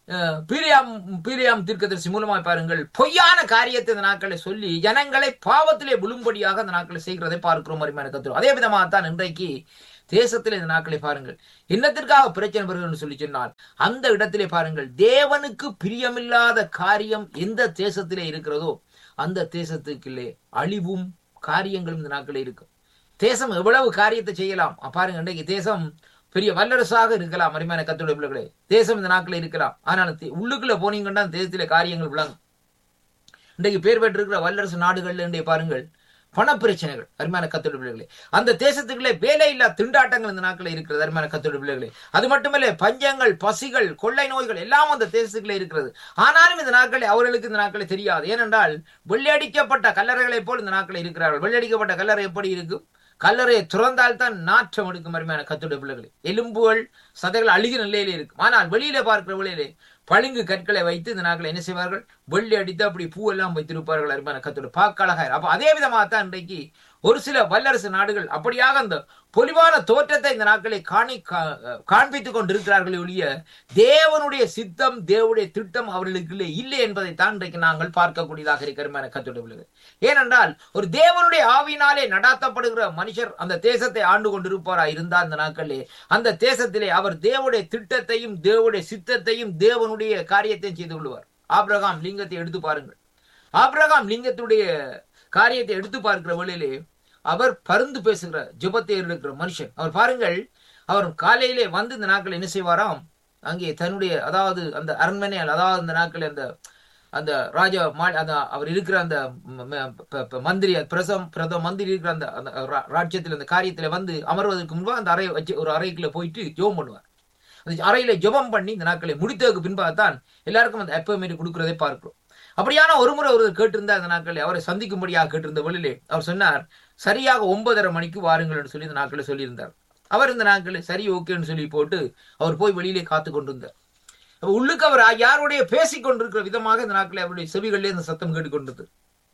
அஹ், பீரியாம் பீரியாம் தீர்க்கதரிசி மூலமாய் பாருங்கள் பொய்யான காரியத்தை இந்த நாட்களை சொல்லி ஜனங்களை பாவத்திலே விழும்படியாக அந்த நாட்களை செய்கிறதை பார்க்கிறோம் அருமையான கத்துறோம் அதே விதமாகத்தான் இன்றைக்கு தேசத்தில் இந்த நாட்களை பாருங்கள் என்னத்திற்காக பிரச்சனை வருகிறது சொல்லி சொன்னால் அந்த இடத்திலே பாருங்கள் தேவனுக்கு பிரியமில்லாத காரியம் எந்த தேசத்திலே இருக்கிறதோ அந்த தேசத்துக்குள்ளே அழிவும் காரியங்களும் இந்த நாட்களே இருக்கும் தேசம் எவ்வளவு காரியத்தை செய்யலாம் அஹ் பாருங்க இன்றைக்கு தேசம் பெரிய வல்லரசாக இருக்கலாம் அருமையான கத்துடைய பிள்ளைகளே தேசம் இந்த நாட்களில் இருக்கலாம் ஆனால் தே- உள்ளுக்குள்ள போனீங்கன்னா அந்த தேசத்திலே காரியங்கள் விளங்கும் இன்றைக்கு பேர் பெற்றிருக்கிற வல்லரசு நாடுகள்ல இன்றைய பாருங்கள் பணப்பிரச்சனைகள் அருமையான கத்தோட பிள்ளைகளே அந்த தேசத்துக்குள்ளே வேலையில்லா திண்டாட்டங்கள் இந்த நாட்களில் இருக்கிறது அருமையான கத்தோட பிள்ளைகளே அது மட்டுமல்ல பஞ்சங்கள் பசிகள் கொள்ளை நோய்கள் எல்லாம் அந்த தேசத்துக்குள்ளே இருக்கிறது ஆனாலும் இந்த நாட்களில் அவர்களுக்கு இந்த நாட்களில் தெரியாது ஏனென்றால் வெள்ளையடிக்கப்பட்ட கல்லறைகளைப் போல் இந்த நாட்களில் இருக்கிறார்கள் வெள்ளையடிக்கப்பட்ட கல்லறை எப்படி இருக்கும் கல்லறையை துறந்தால் தான் நாற்றம் எடுக்கும் அருமையான கத்துடைய பிள்ளைகளே எலும்புகள் சதைகள் அழுகிற நிலையிலே இருக்கும் ஆனால் வெளியில பார்க்கிற வெளியிலே பளிங்கு கற்களை வைத்து இந்த நாட்களை என்ன செய்வார்கள் வெள்ளி அடித்து அப்படி பூவெல்லாம் வைத்திருப்பார்கள் அருமையான கத்தோட பார்க்க அழகா இருக்கும். அப்ப அதே விதமாகத்தான் இன்றைக்கு ஒரு சில வல்லரசு நாடுகள் அப்படியாக அந்த பொலிவான தோற்றத்தை இந்த நாட்களை காணி கா- காண்பித்துக் கொண்டிருக்கிறார்களே ஒழிய தேவனுடைய சித்தம் தேவனுடைய திட்டம் அவர்களுக்கு இல்லை என்பதை தான் இன்றைக்கு நாங்கள் பார்க்கக்கூடியதாக இருக்கிற கத்தோட பிள்ளைகள் ஏனென்றால் ஒரு தேவனுடைய ஆவியினாலே நடாத்தப்படுகிற மனுஷர் அந்த தேசத்தை ஆண்டு கொண்டிருப்பாரா இருந்தால் அந்த நாட்களிலே அந்த தேசத்திலே அவர் தேவனுடைய திட்டத்தையும் தேவனுடைய சித்தத்தையும் தேவனுடைய காரியத்தையும் செய்து கொள்வார் ஆபிரகாம் லிங்கத்தை எடுத்து பாருங்கள் ஆபிரகாம் லிங்கத்துடைய காரியத்தை எடுத்து பார்க்கிற வேளையிலே அவர் பருந்து பேசுகிற ஜெபத்தை இருக்கிற மனுஷன் அவர் பாருங்கள் அவர் காலையிலே வந்து இந்த நாட்கள் என்ன செய்வாராம் அங்கே தன்னுடைய அதாவது அந்த அரண்மனையில் அதாவது அந்த நாட்கள் அந்த அந்த ராஜா மா அந்த அவர் இருக்கிற அந்த ம- ம- ப- ப- மந்திரி பிரசம் பிரதம மந்திரி இருக்கிற அந்த அந்த ரா- ராஜ்யத்தில் அந்த காரியத்துல வந்து அமர்வதற்கு முன்பு அந்த அறை வச்சு ஒரு அறைக்குள்ள போயிட்டு ஜெபம் பண்ணுவார் அந்த அறையில ஜெபம் பண்ணி இந்த நாட்களை முடித்ததுக்கு பின்பாகத்தான் எல்லாருக்கும் அந்த அப்பமெண்ட் கொடுக்கிறதை பார்க்கிறோம் அப்படியான ஒரு முறை ஒருவர் கேட்டிருந்த அந்த நாட்களில் அவரை சந்திக்கும்படியாக கேட்டிருந்த வெளியிலே அவர் சொன்னார் சரியாக ஒன்பதரை மணிக்கு வாருங்கள் என்று சொல்லி இந்த நாட்களில் சொல்லியிருந்தார் அவர் இந்த நாட்களில் சரி ஓகேன்னு சொல்லி போட்டு அவர் போய் வெளியிலே காத்து கொண்டிருந்தார் அப்ப உள்ளுக்கு அவர் யாருடைய பேசிக் கொண்டிருக்கிற விதமாக இந்த நாட்களில் அவருடைய செவிகளிலே இந்த சத்தம் கேட்டுக்கொண்டது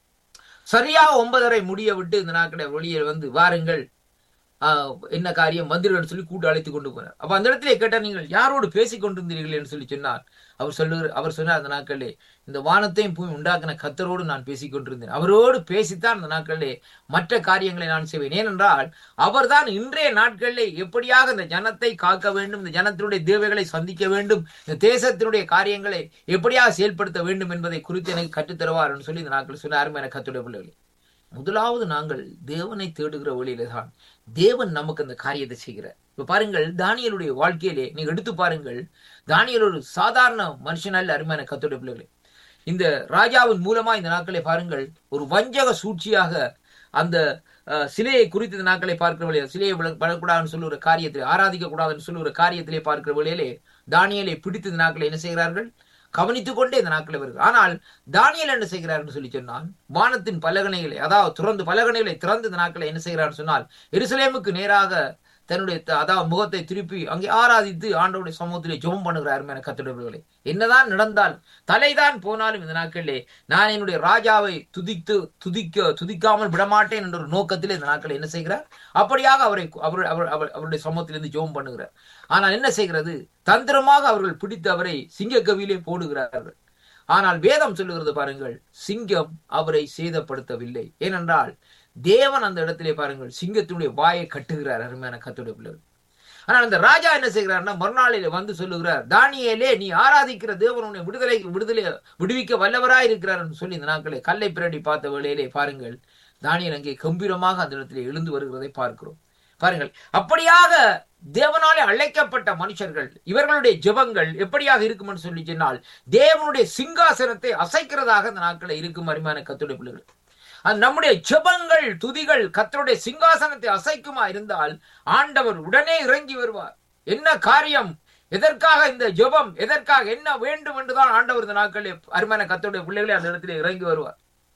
சரியாக ஒன்பதரை முடிய விட்டு இந்த நாட்களில் வெளியே வந்து வாருங்கள் ஆஹ், என்ன காரியம் வந்துருன்னு சொல்லி கூட்டு அழைத்து கொண்டு போனார் அப்ப அந்த இடத்துல கேட்டா நீங்கள் யாரோடு பேசிக் கொண்டிருந்தீர்கள் என்று சொல்லி சொன்னார் அவர் சொல்லுகிற அவர் சொன்னார் அந்த நாட்களிலே இந்த வானத்தையும் பூமி உண்டாக்கின கத்தரோடு நான் பேசிக் கொண்டிருந்தேன் அவரோடு பேசித்தான் அந்த நாட்களிலே மற்ற காரியங்களை நான் செய்வேன் ஏனென்றால் அவர்தான் இன்றைய நாட்களிலே எப்படியாக இந்த ஜனத்தை காக்க வேண்டும் இந்த ஜனத்தினுடைய தேவைகளை சந்திக்க வேண்டும் இந்த தேசத்தினுடைய காரியங்களை எப்படியாக செயல்படுத்த வேண்டும் என்பதை குறித்து எனக்கு கற்றுத்தருவார் என்று சொல்லி இந்த நாட்கள் சொன்ன அருமையான கத்துடைய பிள்ளைகளே முதலாவது நாங்கள் தேவனை தேடுகிற வழியில தான் தேவன் நமக்கு அந்த காரியத்தை செய்கிறார் இப்ப பாருங்கள் தானியலுடைய வாழ்க்கையிலே நீங்க எடுத்து பாருங்கள் தானியல் ஒரு சாதாரண மனுஷன் அல்ல அருமையான கத்தோட பிள்ளைகளே இந்த ராஜாவின் மூலமா இந்த நாட்களை பாருங்கள் ஒரு வஞ்சக சூழ்ச்சியாக அந்த அஹ், சிலையை குறித்த இந்த நாட்களை பார்க்கிற வழியில் சிலையை விட- விடக்கூடாதுன்னு சொல்லுகிற காரியத்தில் ஆராதிக்க கூடாதுன்னு சொல்லுகிற காரியத்திலே பார்க்கிற வழியிலே தானியலை பிடித்து இந்த நாட்களை என்ன செய்கிறார்கள் கவனித்துக் கொண்டே இந்த நாட்களை வருகிறார் ஆனால் தானியல் என்ன செய்கிறார் என்று சொல்லி சொன்னால் வானத்தின் பலகணைகளை அதாவது துறந்து பலகணைகளை திறந்து இந்த நாட்களை என்ன செய்கிறார் சொன்னால் எருசலேமுக்கு நேராக தன்னுடைய த- அதாவது முகத்தை திருப்பி அங்கே ஆராதித்து ஆண்டவருடைய சமூகத்திலே ஜெபம் பண்ணுகிறார் அருமையான கத்துடர்களே என்னதான் நடந்தால் தலைதான் போனாலும் இந்த நாட்களிலே நான் என்னுடைய ராஜாவை துதித்து துதிக்க துதிக்காமல் விடமாட்டேன் என்ற ஒரு நோக்கத்திலே இந்த நாட்களை என்ன செய்கிறார் அப்படியாக அவரை அவர் அவர் அவர்- அவருடைய சமூகத்திலிருந்து ஜெபம் பண்ணுகிறார் ஆனால் என்ன செய்கிறது தந்திரமாக அவர்கள் பிடித்து அவரை சிங்கக்கவியிலே போடுகிறார்கள் ஆனால் வேதம் சொல்லுகிறது பாருங்கள் சிங்கம் அவரை சேதப்படுத்தவில்லை ஏனென்றால் தேவன் அந்த இடத்திலே பாருங்கள் சிங்கத்தினுடைய வாயை கட்டுகிறார் அருமையான கத்துடைய பிள்ளைகள் ஆனால் அந்த ராஜா என்ன செய்கிறார்னா மறுநாளில வந்து சொல்லுகிறார் தானியேலே நீ ஆராதிக்கிற தேவன் உன்னை விடுதலை விடுதலை விடுவிக்க வல்லவராய் இருக்கிறார் என்று சொல்லி இந்த நாட்களை கல்லை பிரடி பார்த்த வேளையிலே பாருங்கள் தானியல் அங்கே கம்பீரமாக அந்த இடத்திலே எழுந்து வருகிறதை பார்க்கிறோம் பாருங்கள் அப்படியாக தேவனாலே அழைக்கப்பட்ட மனுஷர்கள் இவர்களுடைய ஜெபங்கள் எப்படியாக இருக்கும் என்று சொல்லி சொன்னால் தேவனுடைய சிங்காசனத்தை அசைக்கிறதாக அந்த நாட்களை இருக்கும் அருமையான கத்துடைய பிள்ளைகள் அது நம்முடைய ஜெபங்கள் துதிகள் கத்தருடைய சிங்காசனத்தை அசைக்குமா இருந்தால் ஆண்டவர் உடனே இறங்கி வருவார் என்ன காரியம் எதற்காக இந்த ஜெபம் எதற்காக என்ன வேண்டும் என்றுதான் ஆண்டவர் இந்த நாட்களில் அருமையான கத்தருடைய பிள்ளைகளை அந்த இடத்திலே இறங்கி வருவார்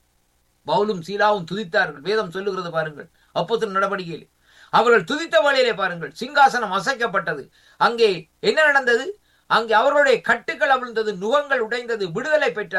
பவுலும் சீலாவும் துதித்தார்கள் வேதம் சொல்லுகிறது பாருங்கள் அப்போது நடவடிக்கையில் அவர்கள் துதித்த வழியிலே பாருங்கள் சிங்காசனம் அசைக்கப்பட்டது அங்கே என்ன நடந்தது அங்கே அவர்களுடைய கட்டுக்கள் அவிழ்ந்தது நுகங்கள் உடைந்தது விடுதலை பெற்றார்கள்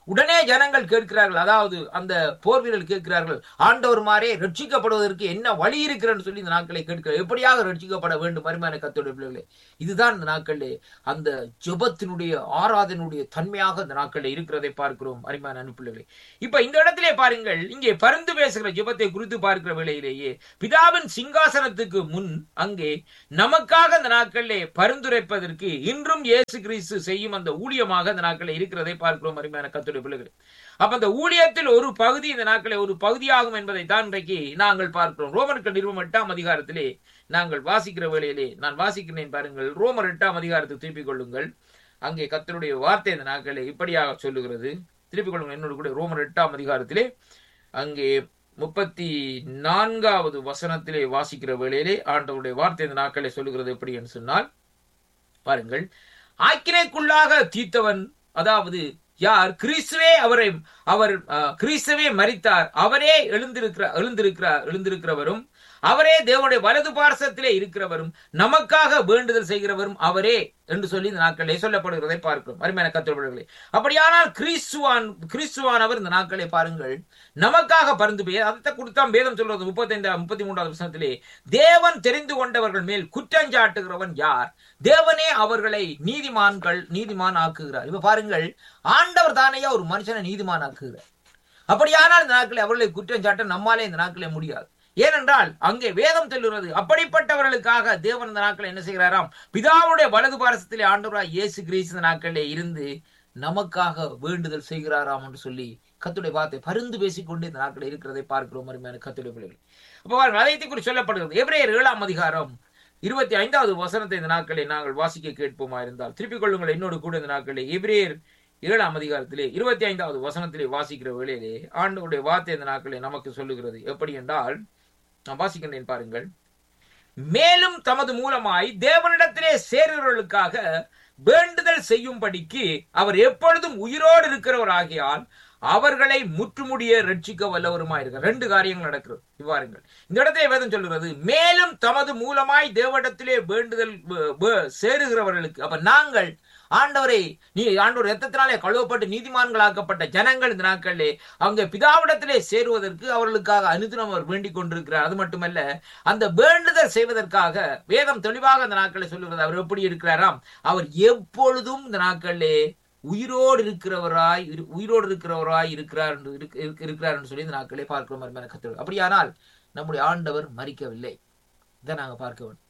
உடனே ஜனங்கள் கேட்கிறார்கள் அதாவது அந்த போர் வீரர்கள் கேட்கிறார்கள் ஆண்டவருமாரே ரட்சிக்கப்படுவதற்கு என்ன வழி இருக்கிறன்னு சொல்லி இந்த நாட்களை கேட்கிறார் எப்படியாக ரட்சிக்கப்பட வேண்டும் அருமையான கத்தோட பிள்ளைகளே இதுதான் இந்த நாட்களிலே அந்த ஜெபத்தினுடைய ஆராதனுடைய தன்மையாக இந்த நாட்களில் இருக்கிறதை பார்க்கிறோம் அருமையான அனுப்பிள்ளைகளே இப்ப இந்த இடத்திலே பாருங்கள் இங்கே பருந்து பேசுகிற ஜெபத்தை குறித்து பார்க்கிற வேளையிலேயே பிதாவின் சிங்காசனத்துக்கு முன் அங்கே நமக்காக இந்த நாட்களிலே பரிந்துரைப்பதற்கு இன்றும் இயேசு கிறிஸ்து செய்யும் அந்த ஊழியமாக இந்த நாட்களில் இருக்கிறதை பார்க்கிறோம் அருமையான கத்துடைய பிள்ளைகளே அப்ப அந்த ஊழியத்தில் ஒரு பகுதி இந்த நாட்களில் ஒரு பகுதியாகும் என்பதை தான் இன்றைக்கு நாங்கள் பார்க்கிறோம் ரோமர்கள் நிறுவனம் எட்டாம் அதிகாரத்திலே நாங்கள் வாசிக்கிற வேளையிலே நான் வாசிக்கிறேன் பாருங்கள் ரோமர் எட்டாம் அதிகாரத்தை திருப்பிக் கொள்ளுங்கள் அங்கே கத்தருடைய வார்த்தை இந்த நாட்களை இப்படியாக சொல்லுகிறது திருப்பிக் கொள்ளுங்கள் என்னோட கூட ரோமர் எட்டாம் அதிகாரத்திலே அங்கே முப்பத்தி நான்காவது வசனத்திலே வாசிக்கிற வேளையிலே ஆண்டவருடைய வார்த்தை இந்த நாட்களை சொல்லுகிறது எப்படி என்று சொன்னால் பாருங்கள் ஆக்கினைக்குள்ளாக தீர்த்தவன் அதாவது யார் கிறிஸ்துவே அவரை அவர் அஹ், கிறிஸ்துவே மரித்தார் அவரே எழுந்திருக்கிறார் எழுந்திருக்கிறார் எழுந்திருக்கிறவரும் அவரே தேவனுடைய வலது பார்சத்திலே இருக்கிறவரும் நமக்காக வேண்டுதல் செய்கிறவரும் அவரே என்று சொல்லி இந்த நாட்களிலே சொல்லப்படுகிறதை பார்க்கிறோம் அருமையான கத்தோழர்களே அப்படியானால் கிறிஸ்துவான் கிறிஸ்துவானவர் இந்த நாட்களை பாருங்கள் நமக்காக பருந்து பேர் அதை கொடுத்தான் வேதம் சொல்றது முப்பத்தைந்து முப்பத்தி மூன்றாவது வசனத்திலே தேவன் தெரிந்து கொண்டவர்கள் மேல் குற்றஞ்சாட்டுகிறவன் யார் தேவனே அவர்களை நீதிமான்கள் நீதிமான் ஆக்குகிறார் இப்ப பாருங்கள் ஆண்டவர் தானையா ஒரு மனுஷனை நீதிமான் ஆக்குகிறார் அப்படியானால் இந்த நாட்களை அவர்களை குற்றம் சாட்ட நம்மாலே இந்த நாட்களே முடியாது ஏனென்றால் அங்கே வேதம் சொல்லுகிறது அப்படிப்பட்டவர்களுக்காக தேவன் இந்த நாட்களை என்ன செய்கிறாராம் பிதாவுடைய வலது பாரசத்திலே ஆண்டவராய் இயேசு கிறிஸ்து இந்த நாட்களிலே இருந்து நமக்காக வேண்டுதல் செய்கிறாராம் என்று சொல்லி கத்துடைய வார்த்தை பருந்து பேசிக்கொண்டு இந்த நாட்களில் இருக்கிறதை பார்க்கிறோம் அருமையான கத்துடைய பிள்ளைகள் அப்ப பாருங்கள் அதை குறித்து சொல்லப்படுகிறது எபிரேயர் ஏழாம் அதிகாரம் இருபத்தி ஐந்தாவது வசனத்தை இந்த நாட்களை நாங்கள் வாசிக்க கேட்போமா இருந்தால் திருப்பிக் கொள்ளுங்கள் என்னோடு கூட இந்த நாட்களில் எபிரேயர் ஏழாம் அதிகாரத்திலே இருபத்தி ஐந்தாவது வசனத்திலே வாசிக்கிற வேளையிலே ஆண்டவருடைய வார்த்தை இந்த நாட்களை நமக்கு சொல்லுகிறது எப்படி என்றால் நான் வாசிக்கின்றேன் பாருங்கள் மேலும் தமது மூலமாய் தேவனிடத்திலே சேருகிறவர்களுக்காக வேண்டுதல் செய்யும்படிக்கு அவர் எப்பொழுதும் உயிரோடு இருக்கிறவர் ஆகியால் அவர்களை முற்றுமுடிய ரட்சிக்க வல்லவருமாய் இருக்கிறார் ரெண்டு காரியங்கள் நடக்கிறது இவ்வாறுங்கள் இந்த இடத்திலே வேதம் சொல்லுகிறது மேலும் தமது மூலமாய் தேவனிடத்திலே வேண்டுதல் வ- வ- சேருகிறவர்களுக்கு அப்ப நாங்கள் ஆண்டவரை நீ ஆண்டவர் ரத்தத்தினாலே கழுவப்பட்டு நீதிமான்களாக்கப்பட்ட ஜனங்கள் இந்த நாட்களிலே அவங்க பிதாவிடத்திலே சேருவதற்கு அவர்களுக்காக அனுதினம் அவர் வேண்டிக் கொண்டிருக்கிறார் அது மட்டுமல்ல அந்த வேண்டுதல் செய்வதற்காக வேதம் தெளிவாக அந்த நாட்களை சொல்லுகிறது அவர் எப்படி இருக்கிறாராம் அவர் எப்பொழுதும் இந்த நாட்களிலே உயிரோடு இருக்கிறவராய் இரு- உயிரோடு இருக்கிறவராய் இருக்கிறார் என்று இருக்க- இருக்க- இருக்கிறார் என்று சொல்லி இந்த நாட்களே பார்க்கிறோம் அருமையான கத்தர் அப்படியானால் நம்முடைய ஆண்டவர் மறிக்கவில்லை இதை நாங்க பார்க்க வேண்டும்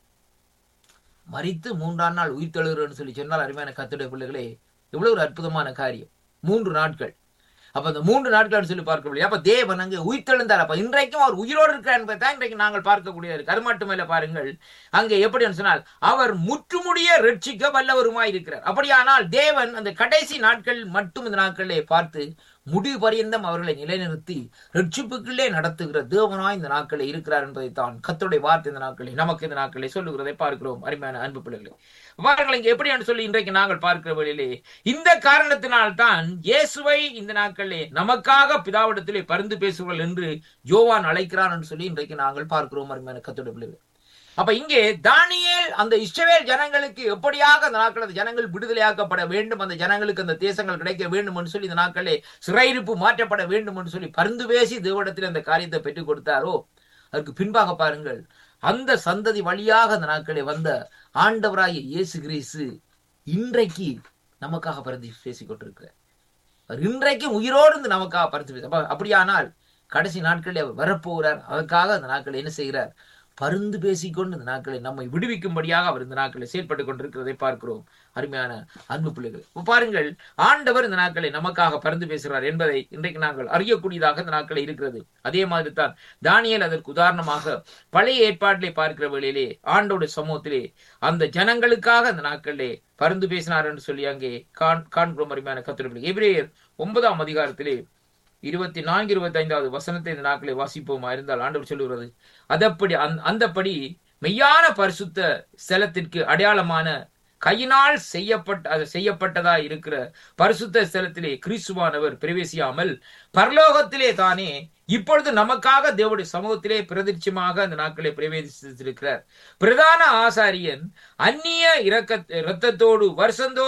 மறித்து மூன்றாம் நாள் உயிர் தழுகிறன்னு சொல்லி சொன்னால் அருமையான கத்துடைய பிள்ளைகளே எவ்வளவு ஒரு அற்புதமான காரியம் மூன்று நாட்கள் அப்ப அந்த மூன்று நாட்கள் சொல்லி பார்க்கவில்லை அப்ப தேவன் அங்கே உயிர் தெழுந்தார் அப்ப இன்றைக்கும் அவர் உயிரோடு இருக்கிறார் என்பதை தான் இன்றைக்கு நாங்கள் பார்க்கக்கூடியது இருக்கு அது மட்டுமல்ல பாருங்கள் அங்கே எப்படி சொன்னால் அவர் முற்றுமுடிய ரட்சிக்க வல்லவருமாய் இருக்கிறார் அப்படியானால் தேவன் அந்த கடைசி நாட்கள் மட்டும் இந்த நாட்களிலே பார்த்து முடிவு பரியந்தம் அவர்களை நிலைநிறுத்தி ரட்சிப்புக்குள்ளே நடத்துகிற தேவனாய் இந்த நாட்களில் இருக்கிறார் என்பதை தான் கத்தருடைய வார்த்தை இந்த நாட்களில் நமக்கு இந்த நாட்களை சொல்லுகிறதை பார்க்கிறோம் அருமையான அன்பு பிள்ளைகளை வாருங்கள் இங்கே எப்படி என்று சொல்லி இன்றைக்கு நாங்கள் பார்க்கிற வழியிலே இந்த காரணத்தினால்தான் இயேசுவை இந்த நாட்களிலே நமக்காக பிதாவிடத்திலே பரிந்து பேசுவார்கள் என்று யோவான் அழைக்கிறான் என்று சொல்லி இன்றைக்கு நாங்கள் பார்க்கிறோம் அருமையான கத்தருடைய பிள்ளைகள் அப்ப இங்கே தானியேல் அந்த இஸ்ரவேல் ஜனங்களுக்கு எப்படியாக அந்த நாட்கள் அந்த ஜனங்கள் விடுதலையாக்கப்பட வேண்டும் அந்த ஜனங்களுக்கு அந்த தேசங்கள் கிடைக்க வேண்டும் என்று சொல்லி இந்த நாட்களே சிறையிருப்பு மாற்றப்பட வேண்டும் என்று சொல்லி பரிந்து பேசி தேவடத்தில் அந்த காரியத்தை பெற்றுக் கொடுத்தாரோ அதற்கு பின்பாக பாருங்கள் அந்த சந்ததி வழியாக அந்த நாட்களே வந்த ஆண்டவராகிய இயேசு கிறிஸ்து இன்றைக்கு நமக்காக பரிந்து பேசிக் கொண்டிருக்கிறார் அவர் இன்றைக்கும் உயிரோடு இருந்து நமக்காக பரிந்து பேச அப்ப அப்படியானால் கடைசி நாட்களில் அவர் வரப்போகிறார் அதற்காக அந்த நாட்களை என்ன செய்கிறார் பருந்து பேசிக்கொண்டு இந்த நாட்களை நம்மை விடுவிக்கும்படியாக அவர் இந்த நாட்களை செயல்பட்டு கொண்டிருக்கிறதை பார்க்கிறோம் அருமையான அன்பு பிள்ளைகள் இப்ப பாருங்கள் ஆண்டவர் இந்த நாட்களை நமக்காக பருந்து பேசுகிறார் என்பதை இன்றைக்கு நாங்கள் அறியக்கூடியதாக இந்த நாட்களை இருக்கிறது அதே மாதிரி தான் தானியல் அதற்கு உதாரணமாக பழைய ஏற்பாட்டிலே பார்க்கிற வேளையிலே ஆண்டோட சமூகத்திலே அந்த ஜனங்களுக்காக அந்த நாட்களிலே பருந்து பேசினார் என்று சொல்லி அங்கே காண் காண்கிறோம் அருமையான கத்திரப்பிள்ளை எபிரேயர் ஒன்பதாம் அதிகாரத்திலே இருபத்தி நான்கு இருபத்தி ஐந்தாவது வசனத்தை இந்த நாட்களை வாசிப்போமா இருந்தால் ஆண்டவர் சொல்லுகிறது அதப்படி அந்த அந்தப்படி மெய்யான பரிசுத்த ஸ்தலத்திற்கு அடையாளமான கையினால் செய்யப்பட்ட அது செய்யப்பட்டதா இருக்கிற பரிசுத்த ஸ்தலத்திலே கிறிஸ்துவானவர் பிரவேசியாமல் பரலோகத்திலே தானே இப்பொழுது நமக்காக தேவனுடைய சமூகத்திலே பிரதிட்சமாக அந்த நாட்களை பிரவேசித்திருக்கிறார் பிரதான ஆசாரியன் அந்நிய இரக்க இரத்தத்தோடு வருஷந்தோறும்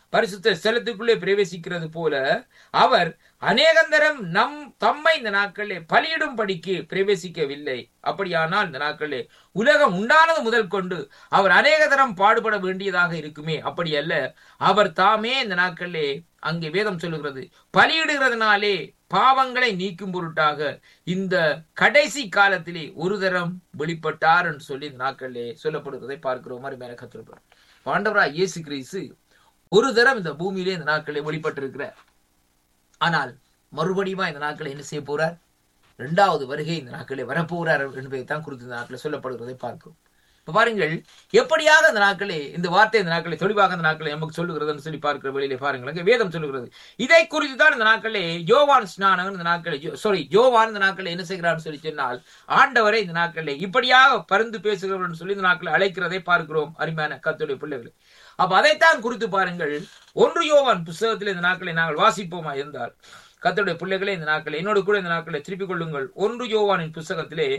பரிசுத்த ஸ்தலத்துக்குள்ளே பிரவேசிக்கிறது போல அவர் அநேகந்தரம் நம் தம்மை இந்த நாட்களிலே பலியிடும்படிக்கு பிரவேசிக்கவில்லை அப்படியானால் இந்த நாட்களிலே உலகம் உண்டானது முதல் கொண்டு அவர் அநேக தரம் பாடுபட வேண்டியதாக இருக்குமே அப்படி அல்ல அவர் தாமே இந்த நாட்களிலே அங்கே வேதம் சொல்லுகிறது பலியிடுகிறதுனாலே பாவங்களை நீக்கும் பொருட்டாக இந்த கடைசி காலத்திலே ஒரு தரம் வெளிப்பட்டார் என்று சொல்லி இந்த நாட்களிலே சொல்லப்படுகிறதை பார்க்கிறோம் மாதிரி மேல கத்திருப்பார் பாண்டவரா இயேசு கிறிஸ்து ஒரு தரம் இந்த பூமியிலே இந்த நாட்களிலே வெளிப்பட்டிருக்கிறார் ஆனால் மறுபடியும் இந்த நாட்களை என்ன செய்ய போறார் இரண்டாவது வருகை இந்த நாட்களே வரப்போறார் என்பதை தான் குறித்து இந்த நாட்களில் சொல்லப்படுகிறதை பார்க்கும் இப்ப பாருங்கள் எப்படியாக இந்த நாட்களே இந்த வார்த்தை இந்த நாட்களை தெளிவாக இந்த நாட்களை நமக்கு சொல்லுகிறதுன்னு சொல்லி பார்க்கிற வெளியிலே பாருங்கள் அங்கே வேதம் சொல்லுகிறது இதை குறித்து தான் இந்த நாட்களே யோவான் ஸ்நானகன் இந்த நாட்களை சாரி யோவான் இந்த நாட்களை என்ன செய்கிறான்னு சொல்லி சொன்னால் ஆண்டவரை இந்த நாட்களிலே இப்படியாக பருந்து பேசுகிறவர்கள் சொல்லி இந்த நாட்களை அழைக்கிறதை பார்க்கிறோம் அருமையான கத்துடைய பிள்ளைகளை அப்ப அதைத்தான் குறித்து பாருங்கள் ஒன்று யோவான் புஸ்தகத்தில் இந்த நாட்களை நாங்கள் வாசிப்போமா இருந்தால் கத்தருடைய பிள்ளைகளே இந்த நாட்களை என்னோடு கூட இந்த நாட்களை திருப்பிக் கொள்ளுங்கள் ஒன்று யோவானின் புஸ்தகத்திலே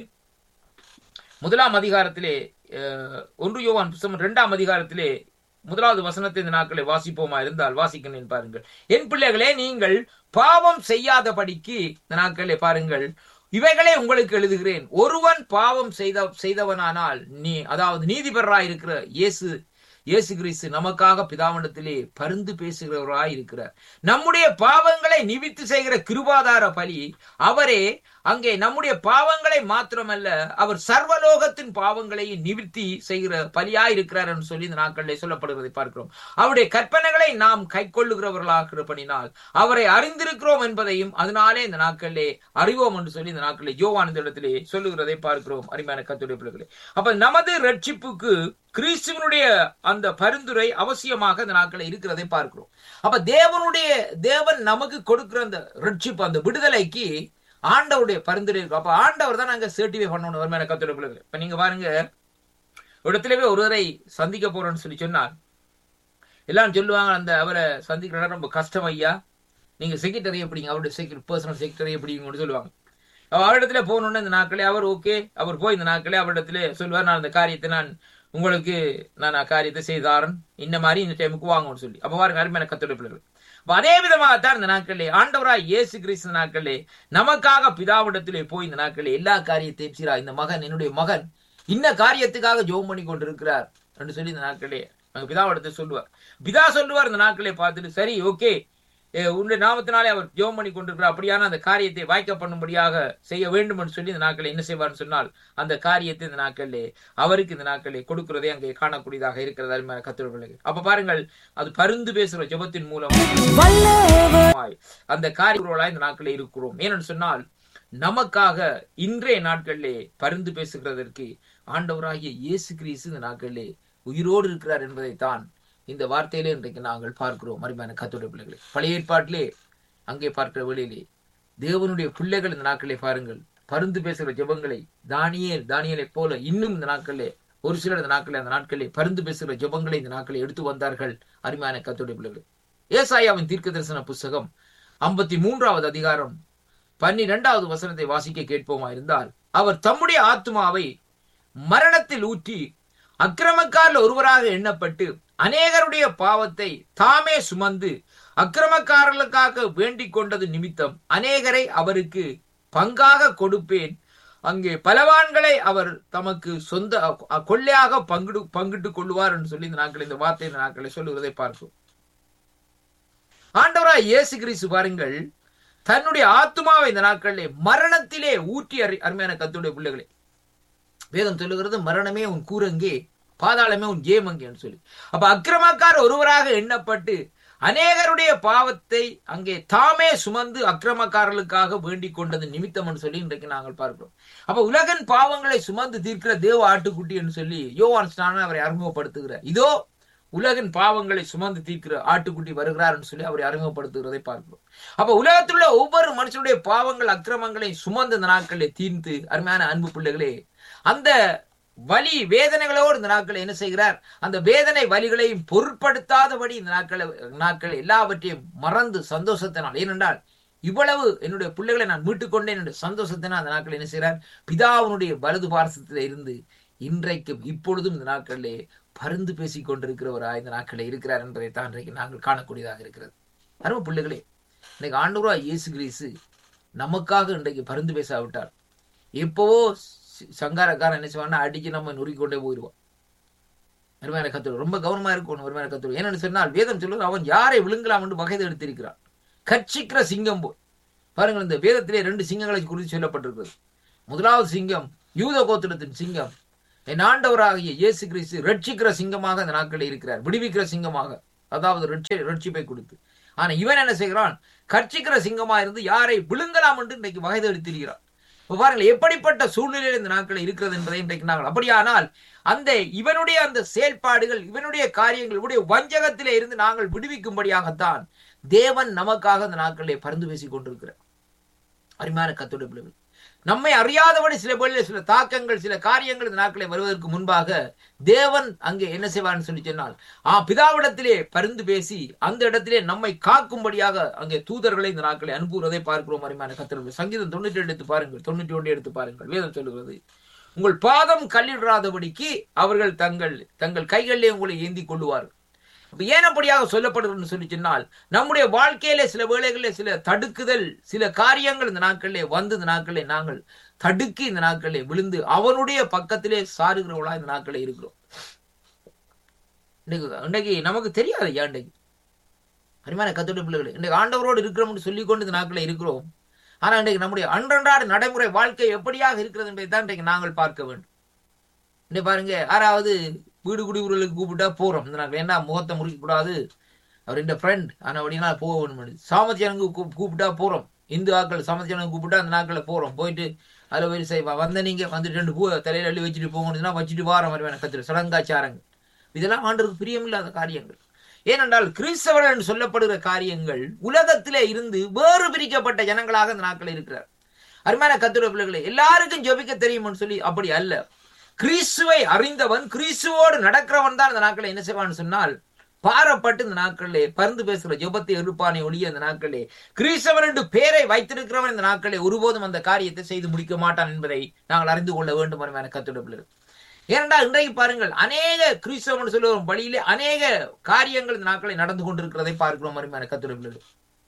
முதலாம் அதிகாரத்திலே அஹ், ஒன்று யோவான் புஸ்தகம் இரண்டாம் அதிகாரத்திலே முதலாவது வசனத்தை இந்த நாட்களை வாசிப்போமா இருந்தால் வாசிக்கிறேன் பாருங்கள் என் பிள்ளைகளே நீங்கள் பாவம் செய்யாதபடிக்கு இந்த நாட்களை பாருங்கள் இவைகளே உங்களுக்கு எழுதுகிறேன் ஒருவன் பாவம் செய்த செய்தவனானால் நீ அதாவது நீதிபரராய் இருக்கிற இயேசு இயேசு கிறிஸ்து நமக்காக பிதாவண்டத்திலே பருந்து பேசுகிறவராய் இருக்கிறார் நம்முடைய பாவங்களை நிவித்து செய்கிற கிருபாதார பலி அவரே அங்கே நம்முடைய பாவங்களை மாத்திரமல்ல அவர் சர்வலோகத்தின் பாவங்களையும் நிவிர்த்தி செய்கிற பலியாய் இருக்கிறார் என்று சொல்லி இந்த நாட்களிலே சொல்லப்படுவதை பார்க்கிறோம் அவருடைய கற்பனைகளை நாம் கை கொள்ளுகிறவர்களாகிறபடினால் அவரை அறிந்திருக்கிறோம் என்பதையும் அதனாலே இந்த நாட்களிலே அறிவோம் என்று சொல்லி இந்த நாட்களிலே யோவான் இந்த இடத்திலே சொல்லுகிறதை பார்க்கிறோம் அருமையான கத்துடைய பிள்ளைகளே அப்ப நமது ரட்சிப்புக்கு கிறிஸ்துவனுடைய அந்த பரிந்துரை அவசியமாக இந்த நாட்களில் இருக்கிறதை பார்க்கிறோம் அப்ப தேவனுடைய தேவன் நமக்கு கொடுக்கிற அந்த ரட்சிப்பு அந்த விடுதலைக்கு ஆண்டவருடைய பரிந்துரை இருக்கும் அப்ப ஆண்டவர் தான் நாங்க சர்டிஃபை பண்ணணும் வருமான கத்துடைய பிள்ளைகள் இப்ப நீங்க பாருங்க ஒரு இடத்துலவே ஒருவரை சந்திக்க போறோம்னு சொல்லி சொன்னால் எல்லாரும் சொல்லுவாங்க அந்த அவரை சந்திக்கிற இடம் ரொம்ப கஷ்டம் ஐயா நீங்க செக்ரட்டரி எப்படிங்க அவருடைய செக்ரட்டரி பர்சனல் செக்ரட்டரி எப்படிங்கன்னு சொல்லுவாங்க அவ அவரிடத்துல போகணுன்னு இந்த நாட்களே அவர் ஓகே அவர் போய் இந்த நாட்களே அவரிடத்துல சொல்லுவார் நான் அந்த காரியத்தை நான் உங்களுக்கு நான் ஆ காரியத்தை செய்தாரன் இந்த மாதிரி இந்த டைமுக்கு வாங்கணும்னு சொல்லி அப்ப பாருங்க அருமையான கத்தோட பிள்ளைகள் அப்ப அதே விதமாகத்தான் இந்த நாட்களே ஆண்டவராய் இயேசு கிறிஸ்து நாட்களே நமக்காக பிதாவிடத்திலே போய் இந்த நாட்களே எல்லா காரியத்தையும் சீரா இந்த மகன் என்னுடைய மகன் இன்ன காரியத்துக்காக ஜோம் பண்ணி கொண்டிருக்கிறார் என்று சொல்லி இந்த நாட்களே அங்க பிதாவிடத்தை சொல்லுவார் பிதா சொல்லுவார் இந்த நாட்களே பார்த்துட்டு சரி ஓகே உன்னுடைய நாமத்தினாலே அவர் ஜோம் பண்ணி கொண்டிருக்கிறார் அப்படியான அந்த காரியத்தை வாய்க்க பண்ணும்படியாக செய்ய வேண்டும் என்று சொல்லி இந்த நாட்களை என்ன செய்வார்னு சொன்னால் அந்த காரியத்தை இந்த நாட்களிலே அவருக்கு இந்த நாட்களை கொடுக்கிறதே அங்கே காணக்கூடியதாக இருக்கிறது அருமையான கத்திரப்பிள்ளைகள் அப்ப பாருங்கள் அது பருந்து பேசுற ஜெபத்தின் மூலம் மூலமாய் அந்த காரியங்களாய் இந்த நாட்களே இருக்கிறோம் ஏனென்று சொன்னால் நமக்காக இன்றைய நாட்களிலே பருந்து பேசுகிறதற்கு ஆண்டவராகிய இயேசு கிறிஸ்து இந்த நாட்களிலே உயிரோடு இருக்கிறார் என்பதைத்தான் இந்த வார்த்தையிலே இன்றைக்கு நாங்கள் பார்க்கிறோம் அருமையான கத்தோடைய பிள்ளைகளை பழைய ஏற்பாட்டிலே அங்கே பார்க்கிற வழியிலே தேவனுடைய பிள்ளைகள் இந்த நாட்களை பாருங்கள் பருந்து பேசுகிற ஜெபங்களை தானியேல் தானியலை போல இன்னும் இந்த நாட்களிலே ஒரு சிலர் இந்த நாட்களில் அந்த நாட்களிலே பருந்து பேசுகிற ஜெபங்களை இந்த நாட்களை எடுத்து வந்தார்கள் அருமையான கத்தோடைய பிள்ளைகள் ஏசாயாவின் தீர்க்க தரிசன புஸ்தகம் ஐம்பத்தி மூன்றாவது அதிகாரம் பன்னிரெண்டாவது வசனத்தை வாசிக்க கேட்போமா இருந்தால் அவர் தம்முடைய ஆத்மாவை மரணத்தில் ஊற்றி அக்கிரமக்காரில் ஒருவராக எண்ணப்பட்டு அநேகருடைய பாவத்தை தாமே சுமந்து அக்கிரமக்காரர்களுக்காக வேண்டிக் கொண்டது நிமித்தம் அநேகரை அவருக்கு பங்காக கொடுப்பேன் அங்கே பலவான்களை அவர் தமக்கு சொந்த கொள்ளையாக பங்கிடு பங்கிட்டுக் கொள்வார் என்று சொல்லி இந்த நாட்கள் இந்த வார்த்தை இந்த நாட்களை சொல்லுவதை பார்க்கும் ஆண்டவராய் இயேசு கிறிஸ்து பாருங்கள் தன்னுடைய ஆத்மாவை இந்த நாட்களிலே மரணத்திலே ஊற்றி அறி அருமையான கத்துடைய பிள்ளைகளே வேதம் சொல்லுகிறது மரணமே உன் கூரங்கே பாதாளமே உன் ஜேமங்கேன்னு சொல்லி அப்ப அக்கிரமக்கார ஒருவராக எண்ணப்பட்டு அநேகருடைய பாவத்தை அங்கே தாமே சுமந்து அக்கிரமக்காரர்களுக்காக வேண்டிக் கொண்டது நிமித்தம் சொல்லி இன்றைக்கு நாங்கள் பார்க்கிறோம் அப்ப உலகன் பாவங்களை சுமந்து தீர்க்கிற தேவ ஆட்டுக்குட்டி என்று சொல்லி யோவான் ஸ்நானன் அவரை அறிமுகப்படுத்துகிறார் இதோ உலகின் பாவங்களை சுமந்து தீர்க்கிற ஆட்டுக்குட்டி வருகிறார் என்று சொல்லி அவரை அறிமுகப்படுத்துகிறதை பார்க்கிறோம் அப்ப உலகத்தில் உள்ள ஒவ்வொரு மனுஷனுடைய பாவங்கள் அக்கிரமங்களை சுமந்து இந்த நாட்களில் தீர்ந்து அருமையான அன்பு பிள்ளைகளே அந்த வலி வேதனைகளோடு இந்த நாட்களை என்ன செய்கிறார் அந்த வேதனை வலிகளையும் பொருட்படுத்தாதபடி இந்த நாட்களை நாட்கள் எல்லாவற்றையும் மறந்து சந்தோஷத்தினால் ஏனென்றால் இவ்வளவு என்னுடைய பிள்ளைகளை நான் மீட்டுக் கொண்டேன் என்னுடைய சந்தோஷத்தினால் அந்த நாட்கள் என்ன செய்கிறார் பிதாவினுடைய வலது பாரசத்தில் இருந்து இன்றைக்கும் இப்பொழுதும் இந்த நாட்களிலே பருந்து பேசிக் கொண்டிருக்கிறவராய் இந்த நாட்களில் இருக்கிறார் என்பதை தான் இன்றைக்கு நாங்கள் காணக்கூடியதாக இருக்கிறது அருமை பிள்ளைகளே இன்னைக்கு ஆண்டவரா இயேசு கிறிஸ்து நமக்காக இன்றைக்கு பருந்து பேசாவிட்டார் எப்பவோ சி- சங்காரக்காரன் என்ன செய்வான்னா அடிச்சு நம்ம நொறுக்கி கொண்டே போயிடுவான் அருமையான கத்துரு ரொம்ப கவனமா இருக்கணும் அருமையான கத்துரு ஏன்னு சொன்னால் வேதம் சொல்லுவது அவன் யாரை விழுங்கலாம் என்று வகை எடுத்திருக்கிறான் கட்சிக்கிற சிங்கம் போல் பாருங்கள் இந்த வேதத்திலே ரெண்டு சிங்கங்களை குறித்து சொல்லப்பட்டிருக்கிறது முதலாவது சிங்கம் யூத கோத்திரத்தின் சிங்கம் என் ஆண்டவராகிய இயேசு கிறிஸ்து ரட்சிக்கிற சிங்கமாக இந்த நாட்களில் இருக்கிறார் விடுவிக்கிற சிங்கமாக அதாவது ரட்சி ரட்சிப்பை கொடுத்து ஆனா இவன் என்ன செய்கிறான் கர்ச்சிக்கிற சிங்கமா இருந்து யாரை விழுங்கலாம் என்று இன்றைக்கு வகை எடுத்திருக்கிறான் இப்ப பாருங்கள் எப்படிப்பட்ட சூழ்நிலையில் இந்த நாட்கள் இருக்கிறது என்பதை இன்றைக்கு நாங்கள் அப்படியானால் அந்த இவனுடைய அந்த செயல்பாடுகள் இவனுடைய காரியங்கள் இவனுடைய வஞ்சகத்திலே இருந்து நாங்கள் விடுவிக்கும்படியாகத்தான் தேவன் நமக்காக இந்த நாட்களிலே பரிந்து பேசிக் கொண்டிருக்கிறார் அருமையான கத்தோட பிள்ளைகள் நம்மை அறியாதபடி சில பேரில் சில தாக்கங்கள் சில காரியங்கள் இந்த நாட்களை வருவதற்கு முன்பாக தேவன் அங்கே என்ன செய்வான்னு சொல்லி சொன்னால் ஆ பிதாவிடத்திலே பரிந்து பேசி அந்த இடத்திலே நம்மை காக்கும்படியாக அங்கே தூதர்களை இந்த நாட்களை அனுப்புவதை பார்க்கிறோம் அருமையான கத்திரங்கள் சங்கீதம் தொண்ணூற்றி எடுத்து பாருங்கள் தொண்ணூற்றி ஒன்று எடுத்து பாருங்கள் வேதம் சொல்லுகிறது உங்கள் பாதம் கல்லிடாதபடிக்கு அவர்கள் தங்கள் தங்கள் கைகளிலே உங்களை ஏந்தி கொள்ளுவார்கள் அப்ப ஏன் அப்படியாக சொல்லப்படுதுன்னு சொல்லி சொன்னால் நம்முடைய வாழ்க்கையில சில வேளைகளில் சில தடுக்குதல் சில காரியங்கள் இந்த நாட்களிலே வந்து இந்த நாட்களிலே நாங்கள் தடுக்கி இந்த நாட்களிலே விழுந்து அவனுடைய பக்கத்திலே சாருகிறவளா இந்த நாட்களில் இருக்கிறோம் இன்னைக்கு இன்னைக்கு நமக்கு தெரியாது ஐயா இன்றைக்கு அருமையான கத்தோட பிள்ளைகள் இன்றைக்கு ஆண்டவரோடு இருக்கிறோம்னு சொல்லிக்கொண்டு இந்த நாட்களில் இருக்கிறோம் ஆனா இன்றைக்கு நம்முடைய அன்றன்றாட நடைமுறை வாழ்க்கை எப்படியாக இருக்கிறது என்பதை தான் இன்றைக்கு நாங்கள் பார்க்க வேண்டும் இன்னைக்கு பாருங்க யாராவது வீடு குடிவுகளுக்கு கூப்பிட்டா போறோம் இந்த நாட்கள் என்ன முகத்தை முறிக்க கூடாது அவர் இந்த ஃப்ரெண்ட் ஆனா அப்படின்னா போக வேணும் சாமத்தியானுக்கு கூப்பிட்டா போறோம் இந்து ஆக்கள் சாமத்தியானுக்கு கூப்பிட்டா அந்த நாட்களில் போறோம் போயிட்டு அதில் போய் செய்வா வந்த நீங்க வந்துட்டு ரெண்டு பூ தலையில அள்ளி வச்சுட்டு போகணும்னா வச்சுட்டு வார மாதிரி வேணும் கத்திர சடங்காச்சாரங்கள் இதெல்லாம் ஆண்டருக்கு பிரியமில்லாத காரியங்கள் ஏனென்றால் கிறிஸ்தவர்கள் என்று சொல்லப்படுகிற காரியங்கள் உலகத்திலே இருந்து வேறு பிரிக்கப்பட்ட ஜனங்களாக இந்த நாட்கள் இருக்கிறார் அருமையான கத்துரை பிள்ளைகளை எல்லாருக்கும் ஜெபிக்க தெரியும்னு சொல்லி அப்படி அல்ல கிறிஸ்துவை அறிந்தவன் கிறிஸ்துவோடு நடக்கிறவன் தான் இந்த நாட்களை என்ன செய்வான்னு சொன்னால் பாரப்பட்டு இந்த நாட்களிலே பருந்து பேசுகிற ஜெபத்தை எழுப்பானே ஒளிய இந்த நாட்களிலே கிறிஸ்தவன் என்று பேரை வைத்திருக்கிறவன் இந்த நாட்களிலே ஒருபோதும் அந்த காரியத்தை செய்து முடிக்க மாட்டான் என்பதை நாங்கள் அறிந்து கொள்ள வேண்டும் அருமையான கத்துரை பிள்ளைகள் ஏனென்றால் இன்றைக்கு பாருங்கள் அநேக கிறிஸ்தவன் சொல்லுவோம் வழியிலே அநேக காரியங்கள் இந்த நாட்களை நடந்து கொண்டிருக்கிறதை பார்க்கிறோம் அருமையான கத்துரை பிள்ளைகள்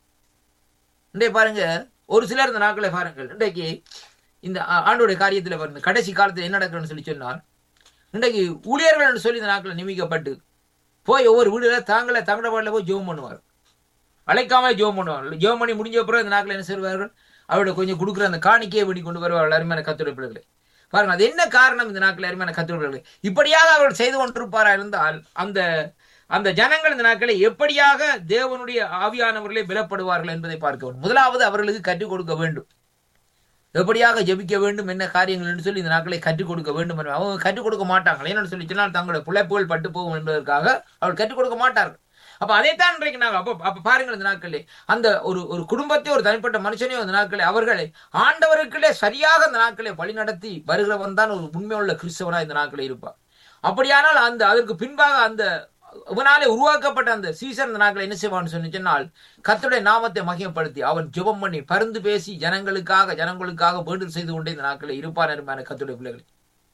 இன்றைய பாருங்க ஒரு சிலர் இந்த நாட்களை பாருங்கள் இன்றைக்கு இந்த ஆண்டோடைய காரியத்தில் பாருங்க கடைசி காலத்தில் என்ன நடக்குதுன்னு சொல்லி சொன்னால் இன்றைக்கு ஊழியர்கள் சொல்லி இந்த நாட்களில் நியமிக்கப்பட்டு போய் ஒவ்வொரு வீடுல தாங்களே தங்கட பாடல போய் ஜோம் பண்ணுவார் அழைக்காம ஜோம் பண்ணுவாங்க ஜோம் பண்ணி முடிஞ்ச அப்புறம் இந்த நாட்கள் என்ன செய்வார்கள் அவரோட கொஞ்சம் கொடுக்குற அந்த காணிக்கையை வெடி கொண்டு வருவார்கள் அருமையான கத்துடைய பிள்ளைகளை பாருங்க அது என்ன காரணம் இந்த நாட்கள் அருமையான கத்துடைய பிள்ளைகளை இப்படியாக அவர்கள் செய்து கொண்டிருப்பாரா இருந்தால் அந்த அந்த ஜனங்கள் இந்த நாட்களை எப்படியாக தேவனுடைய ஆவியானவர்களே விலப்படுவார்கள் என்பதை பார்க்க வேண்டும் முதலாவது அவர்களுக்கு கற்றுக் கொடுக்க வேண்டும் எப்படியாக ஜெபிக்க வேண்டும் என்ன காரியங்கள் என்று சொல்லி இந்த நாட்களை கற்றுக் கொடுக்க வேண்டும் என்று அவங்க கற்றுக் கொடுக்க மாட்டாங்க என்னன்னு சொல்லி சொன்னால் தங்களுடைய பிழைப்புகள் பட்டு போகும் என்பதற்காக அவர்கள் கற்றுக் கொடுக்க மாட்டார்கள் அப்ப அதைத்தான் இன்றைக்கு நாங்கள் அப்ப அப்ப பாருங்கள் இந்த நாட்களே அந்த ஒரு ஒரு குடும்பத்தை ஒரு தனிப்பட்ட மனுஷனையும் அந்த நாட்களே அவர்களை ஆண்டவருக்களே சரியாக அந்த நாட்களை வழி நடத்தி வருகிறவன் தான் ஒரு உண்மையுள்ள கிறிஸ்தவனா இந்த நாட்களே இருப்பார் அப்படியானால் அந்த அதற்கு பின்பாக அந்த இவனாலே உருவாக்கப்பட்ட அந்த சீசன் இந்த நாட்கள் என்ன செய்வான்னு சொல்லி சொன்னால் கத்துடைய நாமத்தை மகிமைப்படுத்தி அவன் ஜெபம் பண்ணி பருந்து பேசி ஜனங்களுக்காக ஜனங்களுக்காக வேண்டுதல் செய்து கொண்டே இந்த நாட்களில் இருப்பார் என்பான கத்துடைய பிள்ளைகள்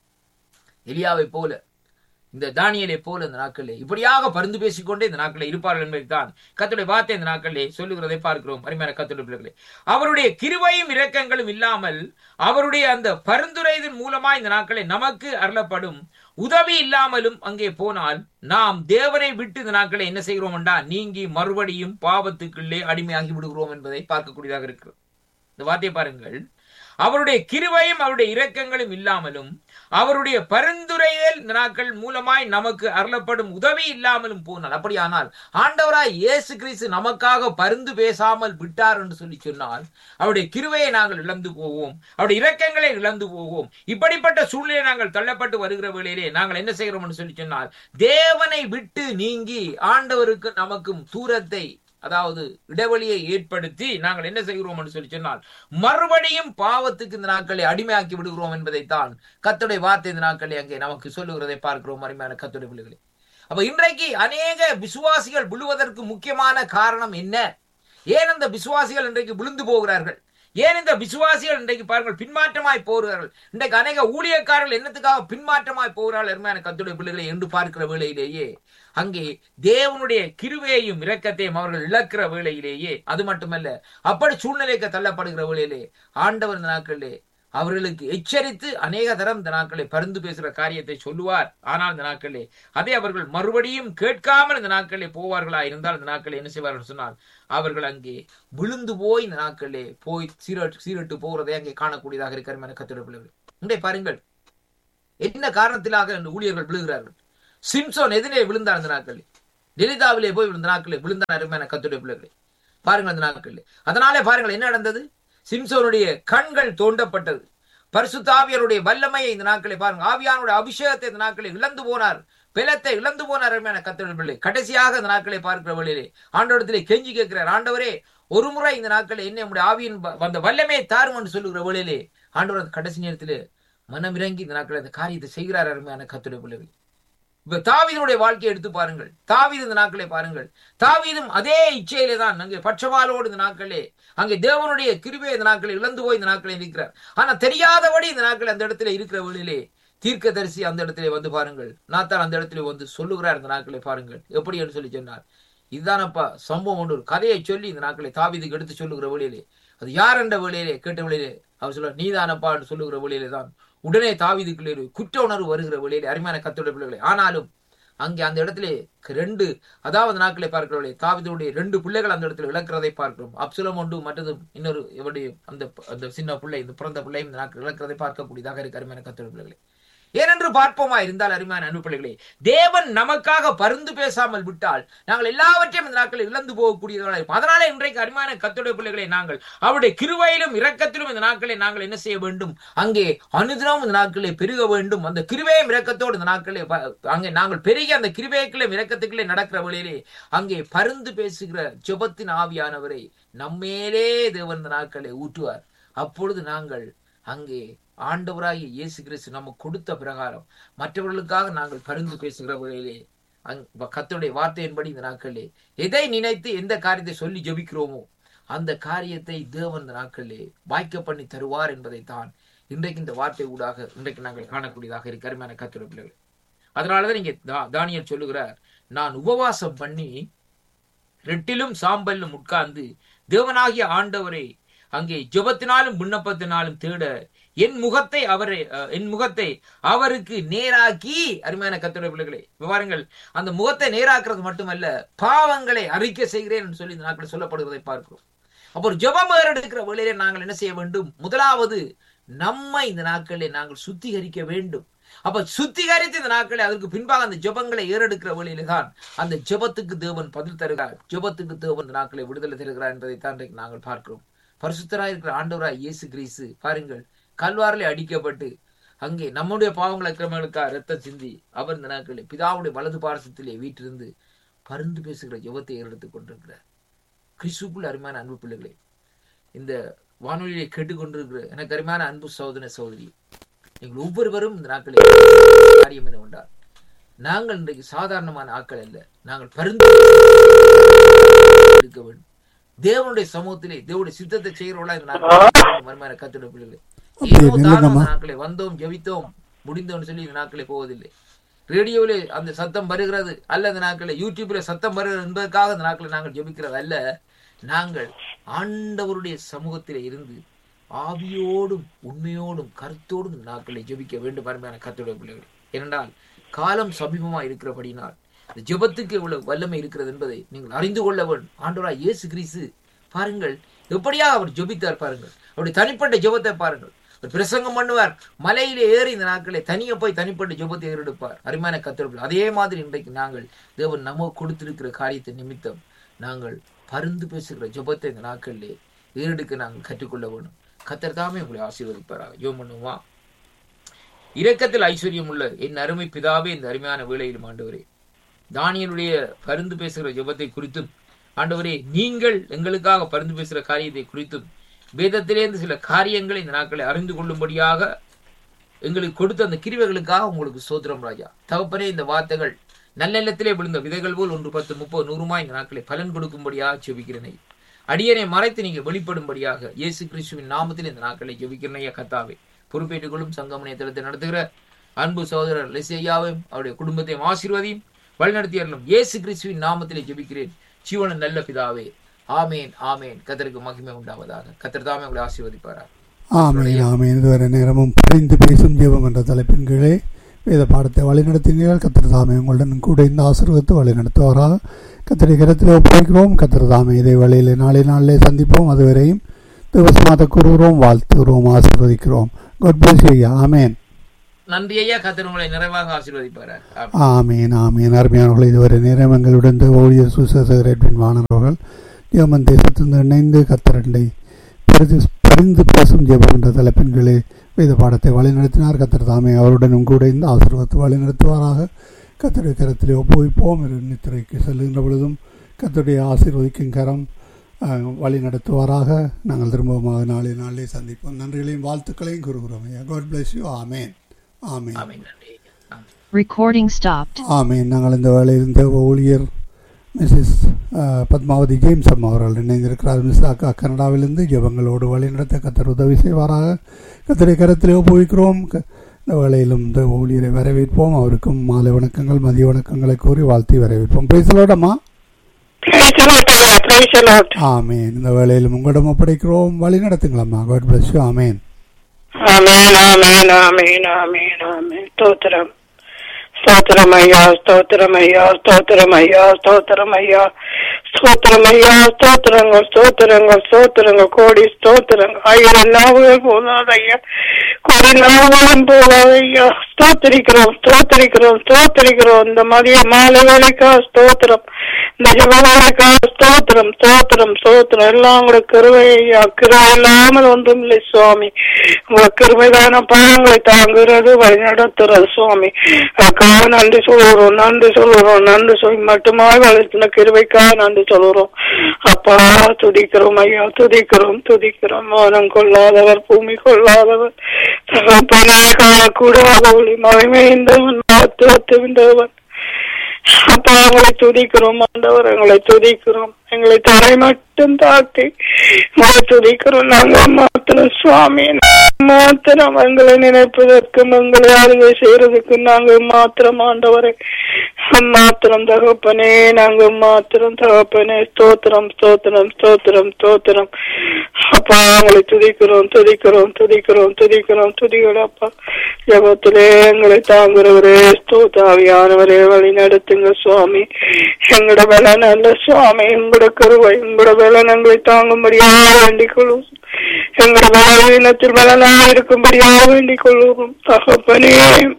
எலியாவை போல இந்த தானியலை போல இந்த நாட்களிலே இப்படியாக பருந்து பேசிக்கொண்டே இந்த நாட்களில் இருப்பார்கள் என்பதைத்தான் கத்துடைய வார்த்தை இந்த நாட்களிலே சொல்லுகிறதை பார்க்கிறோம் அருமையான கத்துடைய பிள்ளைகளே அவருடைய கிருவையும் இரக்கங்களும் இல்லாமல் அவருடைய அந்த பரிந்துரைதன் மூலமா இந்த நாட்களை நமக்கு அருளப்படும் உதவி இல்லாமலும் அங்கே போனால் நாம் தேவனை விட்டு இந்த நாட்களை என்ன செய்கிறோம் என்றா நீங்கி மறுபடியும் பாவத்துக்குள்ளே அடிமையாகி விடுகிறோம் என்பதை பார்க்கக்கூடியதாக இருக்கிறது இந்த வார்த்தையை பாருங்கள் அவருடைய கிருவையும் அவருடைய இரக்கங்களும் இல்லாமலும் அவருடைய பரிந்துரையல் இந்த நாட்கள் மூலமாய் நமக்கு அருளப்படும் உதவி இல்லாமலும் போனால் அப்படியானால் ஆண்டவராய் இயேசு கிறிஸ்து நமக்காக பருந்து பேசாமல் விட்டார் என்று சொல்லி சொன்னால் அவருடைய கிருவையை நாங்கள் இழந்து போவோம் அவருடைய இரக்கங்களை இழந்து போவோம் இப்படிப்பட்ட சூழ்நிலை நாங்கள் தள்ளப்பட்டு வருகிற வேளையிலே நாங்கள் என்ன செய்கிறோம் என்று சொல்லி சொன்னால் தேவனை விட்டு நீங்கி ஆண்டவருக்கு நமக்கும் தூரத்தை அதாவது இடைவெளியை ஏற்படுத்தி நாங்கள் என்ன செய்கிறோம் என்று சொல்லி சொன்னால் மறுபடியும் பாவத்துக்கு இந்த நாட்களை அடிமையாக்கி விடுகிறோம் என்பதைத்தான் கத்துடைய வார்த்தை இந்த நாட்களை அங்கே நமக்கு சொல்லுகிறதை பார்க்கிறோம் அருமையான கத்துடைய பிள்ளைகளை அப்ப இன்றைக்கு அநேக விசுவாசிகள் விழுவதற்கு முக்கியமான காரணம் என்ன ஏன் அந்த விசுவாசிகள் இன்றைக்கு விழுந்து போகிறார்கள் ஏன் இந்த விசுவாசிகள் இன்றைக்கு பாருங்கள் பின்மாற்றமாய் போகிறார்கள் இன்றைக்கு அநேக ஊழியக்காரர்கள் என்னத்துக்காக பின்மாற்றமாய் போகிறார்கள் அருமையான கத்துடைய பிள்ளைகளை என்று பார்க்கிற வேளையிலேயே அங்கே தேவனுடைய கிருவையையும் இரக்கத்தையும் அவர்கள் இழக்கிற வேளையிலேயே அது மட்டுமல்ல அப்படி சூழ்நிலைக்கு தள்ளப்படுகிற வேளையிலே ஆண்டவர் இந்த நாட்களிலே அவர்களுக்கு எச்சரித்து அநேக தரம் இந்த நாட்களை பரிந்து பேசுகிற காரியத்தை சொல்லுவார் ஆனால் இந்த நாட்களே அதை அவர்கள் மறுபடியும் கேட்காமல் இந்த நாட்களே போவார்களா இருந்தால் இந்த நாட்களை என்ன செய்வார்கள் சொன்னால் அவர்கள் அங்கே விழுந்து போய் இந்த நாட்களே போய் சீரட்டு சீரட்டு போகிறதை அங்கே காணக்கூடியதாக இருக்கிற கத்திர பிள்ளைகள் இன்றைய பாருங்கள் என்ன காரணத்திலாக இந்த ஊழியர்கள் விழுகிறார்கள் சிம்சோன் எதிரே விழுந்தார் அந்த நாட்களில் லலிதாவிலே போய் விழுந்த நாட்களில் விழுந்தார் அருமையான கத்துடைய பிள்ளைகளை பாருங்கள் அந்த நாட்களில் அதனாலே பாருங்கள் என்ன நடந்தது சிம்சோனுடைய கண்கள் தோண்டப்பட்டது பரிசுத்தாவியருடைய வல்லமையை இந்த நாட்களை பாருங்க ஆவியானுடைய அபிஷேகத்தை இந்த நாட்களை இழந்து போனார் பிலத்தை இழந்து போனார் அருமையான கத்தோடைய பிள்ளை கடைசியாக இந்த நாட்களை பார்க்கிற வழியிலே ஆண்டவரத்திலே கெஞ்சி கேட்கிறார் ஆண்டவரே ஒரு முறை இந்த நாட்களில் என்ன நம்முடைய ஆவியின் வந்த வல்லமையை தாரும் என்று சொல்லுகிற வழியிலே ஆண்டவர் கடைசி நேரத்திலே மனமிறங்கி இந்த நாட்களை அந்த காரியத்தை செய்கிறார் அருமையான கத்துடைய பிள்ளைகள் இப்ப தாவீதனுடைய வாழ்க்கையை எடுத்து பாருங்கள் தாவீது இந்த நாட்களை பாருங்கள் தாவீதும் அதே இச்சையிலே தான் அங்கே பட்சபாலோடு இந்த நாட்களே அங்கே தேவனுடைய கிருபை இந்த நாட்களை இழந்து போய் இந்த நாட்களை இருக்கிறார் ஆனா தெரியாதபடி இந்த நாட்கள் அந்த இடத்துல இருக்கிற வழியிலே தீர்க்கதரிசி அந்த இடத்துல வந்து பாருங்கள் நாத்தான் அந்த இடத்துல வந்து சொல்லுகிறார் இந்த நாட்களை பாருங்கள் எப்படி என்று சொல்லி சொன்னார் இதுதானப்பா சம்பவம் ஒன்று ஒரு கதையை சொல்லி இந்த நாட்களை தாவீதுக்கு எடுத்து சொல்லுகிற வழியிலே அது யார் என்ற வழியிலே கேட்ட வழியிலே அவர் சொல்ல நீதானப்பா என்று சொல்லுகிற வழியிலே தான் உடனே தாவிதுக்குள்ளே குற்ற உணர்வு வருகிற வழியிலே அருமையான கத்தோட பிள்ளைகளை ஆனாலும் அங்கே அந்த இடத்திலே ரெண்டு அதாவது நாட்களை பார்க்கிறவர்களே தாவிதனுடைய ரெண்டு பிள்ளைகள் அந்த இடத்துல இழக்கிறதை பார்க்கிறோம் அப்சுலம் ஒன்று மற்றதும் இன்னொரு எவருடைய அந்த அந்த சின்ன பிள்ளை இந்த பிறந்த பிள்ளையும் இந்த நாட்கள் இழக்கிறதை பார்க்கக்கூடியதாக இருக்கு அருமையான கத்தோட பிள்ளைகளை ஏனென்று பார்ப்போமா இருந்தால் அருமையான அன்பு பிள்ளைகளே தேவன் நமக்காக பருந்து பேசாமல் விட்டால் நாங்கள் எல்லாவற்றையும் இந்த நாட்களில் இழந்து போகக்கூடியவர்களாக இருக்கும் அதனால இன்றைக்கு அருமையான கத்துடைய பிள்ளைகளை நாங்கள் அவருடைய கிருவையிலும் இரக்கத்திலும் இந்த நாட்களை நாங்கள் என்ன செய்ய வேண்டும் அங்கே அனுதினம் இந்த நாட்களை பெருக வேண்டும் அந்த கிருவையும் இரக்கத்தோடு இந்த நாட்களை அங்கே நாங்கள் பெருகி அந்த கிருவைக்குள்ளே இரக்கத்துக்குள்ளே நடக்கிற வழியிலே அங்கே பருந்து பேசுகிற ஜெபத்தின் ஆவியானவரை நம்மேலே தேவன் இந்த நாட்களை ஊற்றுவார் அப்பொழுது நாங்கள் அங்கே ஆண்டவராகிய இயேசு கிறிஸ்து நமக்கு கொடுத்த பிரகாரம் மற்றவர்களுக்காக நாங்கள் பரிந்து பேசுகிற வகையிலே கத்தருடைய வார்த்தையின்படி இந்த நாட்களிலே எதை நினைத்து எந்த காரியத்தை சொல்லி ஜபிக்கிறோமோ அந்த காரியத்தை தேவன் இந்த நாட்களிலே வாய்க்க பண்ணி தருவார் என்பதை தான் இன்றைக்கு இந்த வார்த்தை ஊடாக இன்றைக்கு நாங்கள் காணக்கூடியதாக இருக்கு அருமையான கத்துடைய பிள்ளைகள் அதனாலதான் நீங்க தானியல் சொல்லுகிறார் நான் உபவாசம் பண்ணி ரெட்டிலும் சாம்பலும் உட்கார்ந்து தேவனாகிய ஆண்டவரை அங்கே ஜபத்தினாலும் விண்ணப்பத்தினாலும் தேட என் முகத்தை அவரை என் முகத்தை அவருக்கு நேராக்கி அருமையான கத்துடைய பிள்ளைகளை பாருங்கள் அந்த முகத்தை நேராக்குறது மட்டுமல்ல பாவங்களை அறிக்கை செய்கிறேன் என்று சொல்லி இந்த நாட்கள் சொல்லப்படுவதை பார்க்கிறோம் அப்போ ஒரு ஜபம் எடுக்கிற வேளையிலே நாங்கள் என்ன செய்ய வேண்டும் முதலாவது நம்மை இந்த நாட்களிலே நாங்கள் சுத்திகரிக்க வேண்டும் அப்ப சுத்திகரித்து இந்த நாட்களை அதற்கு பின்பாக அந்த ஜபங்களை ஏறெடுக்கிற வழியில தான் அந்த ஜபத்துக்கு தேவன் பதில் தருகிறார் ஜபத்துக்கு தேவன் இந்த நாட்களை விடுதலை தருகிறார் என்பதை தான் நாங்கள் பார்க்கிறோம் பரிசுத்தராய் இருக்கிற ஆண்டவராய் இயேசு கிறிஸ்து பாருங்கள் கல்வாரிலே அடிக்கப்பட்டு அங்கே நம்முடைய பாவங்களை கிரமங்களுக்காக ரத்தம் சிந்தி அவர் இந்த நாட்களில் பிதாவுடைய வலது பாரசத்திலே வீட்டிலிருந்து பருந்து பேசுகிற ஜபத்தை ஏறெடுத்துக் கொண்டிருக்கிறார் கிறிஸ்துக்குள் அருமையான அன்பு பிள்ளைகளே இந்த வானொலியை கேட்டுக்கொண்டிருக்கிற எனக்கு அருமையான அன்பு சோதனை சோதரி நீங்கள் ஒவ்வொருவரும் இந்த நாட்களில் காரியம் என்னவென்றால் நாங்கள் இன்றைக்கு சாதாரணமான ஆட்கள் அல்ல நாங்கள் பருந்து இருக்க வேண்டும் தேவனுடைய சமூகத்திலே தேவனுடைய சித்தத்தை செய்கிறவர்களா இந்த நாட்கள் கத்துடைய பிள்ளைகளே ஏதோ தானம் நாட்களை வந்தோம் ஜெபித்தோம் முடிந்தோம்னு சொல்லி இந்த நாட்களே போவதில்லை ரேடியோவிலே அந்த சத்தம் வருகிறது அல்ல இந்த நாட்களை யூடியூப்ல சத்தம் வருகிறது என்பதற்காக இந்த நாட்களை நாங்கள் ஜெபிக்கிறது அல்ல நாங்கள் ஆண்டவருடைய சமூகத்திலே இருந்து ஆவியோடும் உண்மையோடும் கருத்தோடும் இந்த நாட்களை ஜெபிக்க வேண்டும் அருமையான கத்துடைய பிள்ளைகள் ஏனென்றால் காலம் சமீபமா இருக்கிறபடினால் இந்த ஜெபத்துக்கு இவ்வளவு வல்லமை இருக்கிறது என்பதை நீங்கள் அறிந்து கொள்ள வேண்டும் ஆண்டவரா இயேசு கிறிஸ்து பாருங்கள் எப்படியா அவர் ஜெபித்தார் பாருங்கள் அவருடைய தனிப்பட்ட ஜெபத்தை பாருங்கள் பிரசங்கம் பண்ணுவார் மலையிலே ஏறி இந்த நாட்களை தனியே போய் தனிப்பட்ட ஜெபத்தை ஏறெடுப்பார் அருமையான கத்திரப்பில் அதே மாதிரி இன்றைக்கு நாங்கள் தேவன் நமக்கு கொடுத்திருக்கிற காரியத்தை நிமித்தம் நாங்கள் பருந்து பேசுகிற ஜெபத்தை இந்த நாட்களிலே ஏறெடுக்க நாங்கள் கற்றுக்கொள்ள வேணும் கத்தர் தாமே உங்களை ஆசீர்வதிப்பாராக ஜோம் பண்ணுவா இரக்கத்தில் ஐஸ்வர்யம் உள்ள என் அருமை பிதாவே இந்த அருமையான வேளையிலும் ஆண்டவரே தானியனுடைய பருந்து பேசுகிற ஜெபத்தை குறித்தும் ஆண்டவரே நீங்கள் எங்களுக்காக பருந்து பேசுகிற காரியத்தை குறித்தும் வேதத்திலேருந்து சில காரியங்களை இந்த நாட்களை அறிந்து கொள்ளும்படியாக எங்களுக்கு கொடுத்த அந்த கிரிவைகளுக்காக உங்களுக்கு சோதரம் ராஜா தகப்பனே இந்த வார்த்தைகள் நல்ல நிலத்திலே விழுந்த விதைகள் போல் ஒன்று பத்து முப்பது நூறுமா இந்த நாட்களை பலன் கொடுக்கும்படியாக செபிக்கிறேனே அடியனை மறைத்து நீங்க வெளிப்படும்படியாக இயேசு கிறிஸ்துவின் நாமத்தில் இந்த நாட்களை ஜெபிக்கிறேன் ஐயா கத்தாவே பொறுப்பேற்றுக் கொள்ளும் சங்கமனை தளத்தை நடத்துகிற அன்பு சகோதரர் லெசையாவையும் அவருடைய குடும்பத்தையும் ஆசீர்வதியும் வழிநடத்தியர்களும் இயேசு கிறிஸ்துவின் நாமத்திலே ஜெபிக்கிறேன் ஜீவன நல்ல பிதாவே ஆமேன் ஆமேன் கத்தருக்கு மகிமை உண்டாவதாக கத்தர் தாமே உங்களை ஆசீர்வதிப்பாராக ஆமேன் ஆமேன் இதுவரை நேரமும் பரிந்து பேசும் ஜெபம் என்ற தலைப்பின் கீழே வேத பாடத்தை வழிநடத்தினீர்கள் கத்திர தாமே உங்களுடன் கூட இந்த ஆசீர்வத்தை வழிநடத்துவாராக கத்திரை கரத்தில் ஒப்படைக்கிறோம் கத்திர தாமே இதை வழியில் நாளை நாளிலே சந்திப்போம் அதுவரையும் திவசமாக கூறுகிறோம் வாழ்த்துகிறோம் ஆசீர்வதிக்கிறோம் குட் பிளஸ் ஐயா ஆமேன் நன்றி ஐயா கத்தர் உங்களை நிறைவாக ஆசீர்வதிப்பாராக ஆமென். ஆமீன் ஆமீன் அருமையானவர்கள் இதுவரை நேரம் எங்களுடன் ஊழியர் சுசேசகர் எட்வின் வாணர்கள் ஜெர்மன் தேசத்திலிருந்து இணைந்து கத்தரண்டை பரிந்து பரிந்து பேசும் ஜெபம் என்ற தலைப்பின் கீழே வேத பாடத்தை வழிநடத்தினார் கத்தர் தாமே அவருடனும் கூட இந்த ஆசீர்வாதத்தை வழிநடத்துவாராக கத்தருடைய கரத்திலே ஒப்புவிப்போம் இரு நித்திரைக்கு செல்லுகின்ற பொழுதும் கத்தருடைய ஆசீர்வதிக்கும் கரம் அஹ், வழி நடத்துவாராக நாங்கள் திரும்பமாக நாளை நாளிலே சந்திப்போம் நன்றிகளையும் வாழ்த்துக்களையும் கூறுகிறோம் ஐயா God bless you amen amen amen நன்றி ஐயா ஆமென். Recording stopped. ஆமீன் நாங்கள் இந்த வேலையில் இருந்த ஊழியர் மிஸ்ஸஸ் அஹ், பத்மாவதி ஜேம்ஸ் அம்மா அவர்கள் இணைந்திருக்கிறார் மிஸ் அக்கா கனடாவிலிருந்து ஜெபங்களோடு வழிநடத்த கத்தர் உதவி செய்வாராக கத்தரை கரத்திலே ஒப்புவிக்கிறோம் க- இந்த வேலையிலும் இந்த ஊழியரை வரவேற்போம் அவருக்கும் மாலை வணக்கங்கள் மதிய வணக்கங்களை கூறி வாழ்த்தி வரவேற்போம் பேசலோடம்மா Praise the Lord, brother. Praise the Lord. ஆமேன் இந்த வேலையிலும் உங்களிடம் ஒப்படைக்கிறோம் வழி நடத்துங்களம்மா God bless you amen Amen, amen, amen, amen, amen. ஸ்தோத்திரம் ஸ்தோத்திரம் ஐயா ஸ்தோத்திரம் ஐயா ஸ்தோத்திரம் ஐயா ஸ்தோத்திரம் ஐயா ஸ்தோத்திரம் ஐயா ஸ்தோத்திரங்கள் ஸ்தோத்திரங்கள் ஸ்தோத்திரங்கள் கோடி ஸ்தோத்திரங்கள் ஆயிரம் நாவுகள் போதாது ஐயா கோடி நாவுகளும் போதாது ஐயா ஸ்தோத்திரிக்கிறோம் ஸ்தோத்திரிக்கிறோம் ஸ்தோத்திரிக்கிறோம் இந்த மதிய மாலை வேலைக்கா ஸ்தோத்திரம் இந்த ஜபவேலைக்கா ஸ்தோத்திரம் ஸ்தோத்திரம் ஸ்தோத்திரம் எல்லாம் உங்களோட கிருவை ஐயா கிருவை இல்லாமல் ஒன்றும் இல்லை சுவாமி உங்களோட கிருமைதான பாவங்களை தாங்குகிறது வழிநடத்துறது சுவாமி அதுக்காக நன்றி சொல்லுறோம் நன்றி சொல்லுறோம் நன்றி சொல்லி மட்டுமாய் வளர்த்தின கிருவைக்காக நன்றி சொல்லுறோம் அப்பா துதிக்கிறோம் ஐயா துதிக்கிறோம் துதிக்கிறோம் வானம் கொள்ளாதவர் பூமி கொள்ளாதவர் தகப்பனே காணக்கூடாத ஒளி மகிமைந்தவன் மகத்துவத்துவிந்தவன் அப்பா உங்களை துதிக்கிறோம் ஆண்டவர் எங்களை துதிக்கிறோம் எங்களை தரை மட்டும் தாக்கி உங்களை துதிக்கிறோம் நாங்கள் மாத்திரம் சுவாமி மாத்திரம் எங்களை நினைப்பதற்கும் எங்களை அருகே செய்யறதுக்கு நாங்கள் மாத்திரம் ஆண்டவரை மாத்திரம் தகப்பனே நாங்கள் மாத்திரம் தகப்பனே ஸ்தோத்திரம் ஸ்தோத்திரம் ஸ்தோத்திரம் ஸ்தோத்திரம் அப்பா உங்களை துதிக்கிறோம் துதிக்கிறோம் துதிக்கிறோம் துதிக்கிறோம் துதிகளப்பா ஜபத்திலே எங்களை தாங்குறவரே ஸ்தோதாவியானவரே வழி நடத்துங்க சுவாமி எங்களோட பலன் அல்ல சுவாமி உங்களோட கருவை உங்களோட பலன் எங்களை தாங்கும்படியாக வேண்டிக் கொள்வோம் எங்களோட பலவீனத்தில் பலனாக இருக்கும்படியாக வேண்டிக் கொள்வோம் தகப்பனே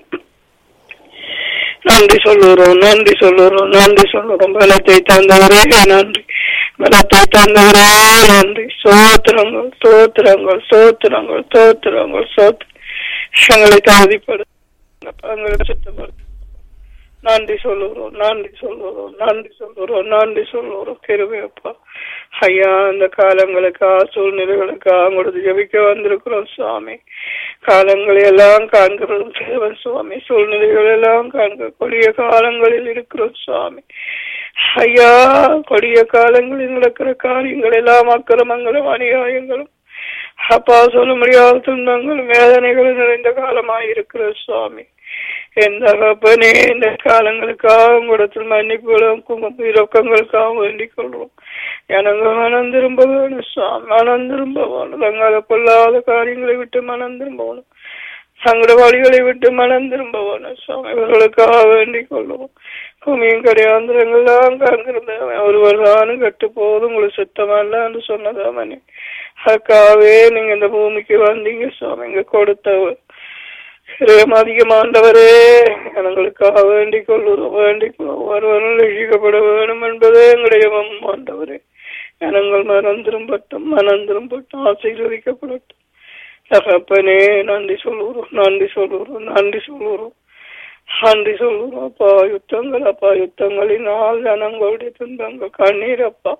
நன்றி சொல்லுறோம் நன்றி சொல்லுறோம் நன்றி சொல்லுறோம் பலத்தை தந்தவரே நன்றி பலத்தை தந்தவரே நன்றி சோத்திரங்கள் சோத்திரங்கள் சோத்திரங்கள் சோத்திரங்கள் சோத்திர எங்களை தகுதிப்படு எங்களை சுத்தப்படு நன்றி சொல்லுறோம் நன்றி சொல்லுறோம் நன்றி சொல்லுறோம் நன்றி சொல்லுறோம் கிருபையப்பா ஐயா அந்த காலங்களுக்கா சூழ்நிலைகளுக்கா உங்களுக்கு ஜபிக்க வந்திருக்கிறோம் சுவாமி காலங்களை எல்லாம் காண்கிறோம் தேவன் சுவாமி சூழ்நிலைகள் எல்லாம் காண்க கொடிய காலங்களில் இருக்கிறோம் சுவாமி ஐயா கொடிய காலங்களில் நடக்கிற காரியங்கள் எல்லாம் அக்கிரமங்களும் அநியாயங்களும் அப்பா சொல்ல முடியாத துன்பங்களும் வேதனைகளும் நிறைந்த காலமாய் இருக்கிற சுவாமி எந்த அப்பனே இந்த காலங்களுக்காக உங்களிடத்தில் மன்னிப்புகளும் இரக்கங்களுக்காக வேண்டிக் கொள்வோம் எனக்கு மனம் திரும்ப வேணும் சுவாமி மனம் திரும்ப வேணும் தங்களை கொள்ளாத காரியங்களை விட்டு மனம் திரும்ப வேணும் தங்களோட வழிகளை விட்டு மனம் திரும்ப வேணும் சுவாமி இவர்களுக்காக வேண்டிக் கொள்வோம் பூமியும் கிடையாந்திரங்கள்லாம் காண்கிறது ஒருவர் தானும் கட்டு போதும் உங்களுக்கு சுத்தமல்ல என்று சொன்னதாமனே அதுக்காகவே நீங்க இந்த பூமிக்கு வந்தீங்க சுவாமி இங்க கொடுத்தவர் கிரயம் அதிகமாண்டவரே எங்களுக்காக வேண்டிக் கொள்ளுறோம் வேண்டிக் கொள்ளும் ஒருவரும் ரசிக்கப்பட வேண்டும் என்பதே எங்களுடைய ஆண்டவரே ஜனங்கள் மனம் திரும்பட்டும் மனம் திரும்பட்டும் ஆசீர்வதிக்கப்படட்டும் தகப்பனே நன்றி சொல்லுறோம் நன்றி சொல்லுறோம் நன்றி சொல்லுறோம் நன்றி சொல்லுறோம் அப்பா யுத்தங்கள் அப்பா யுத்தங்களினால் ஜனங்களுடைய துன்பங்கள் கண்ணீர் அப்பா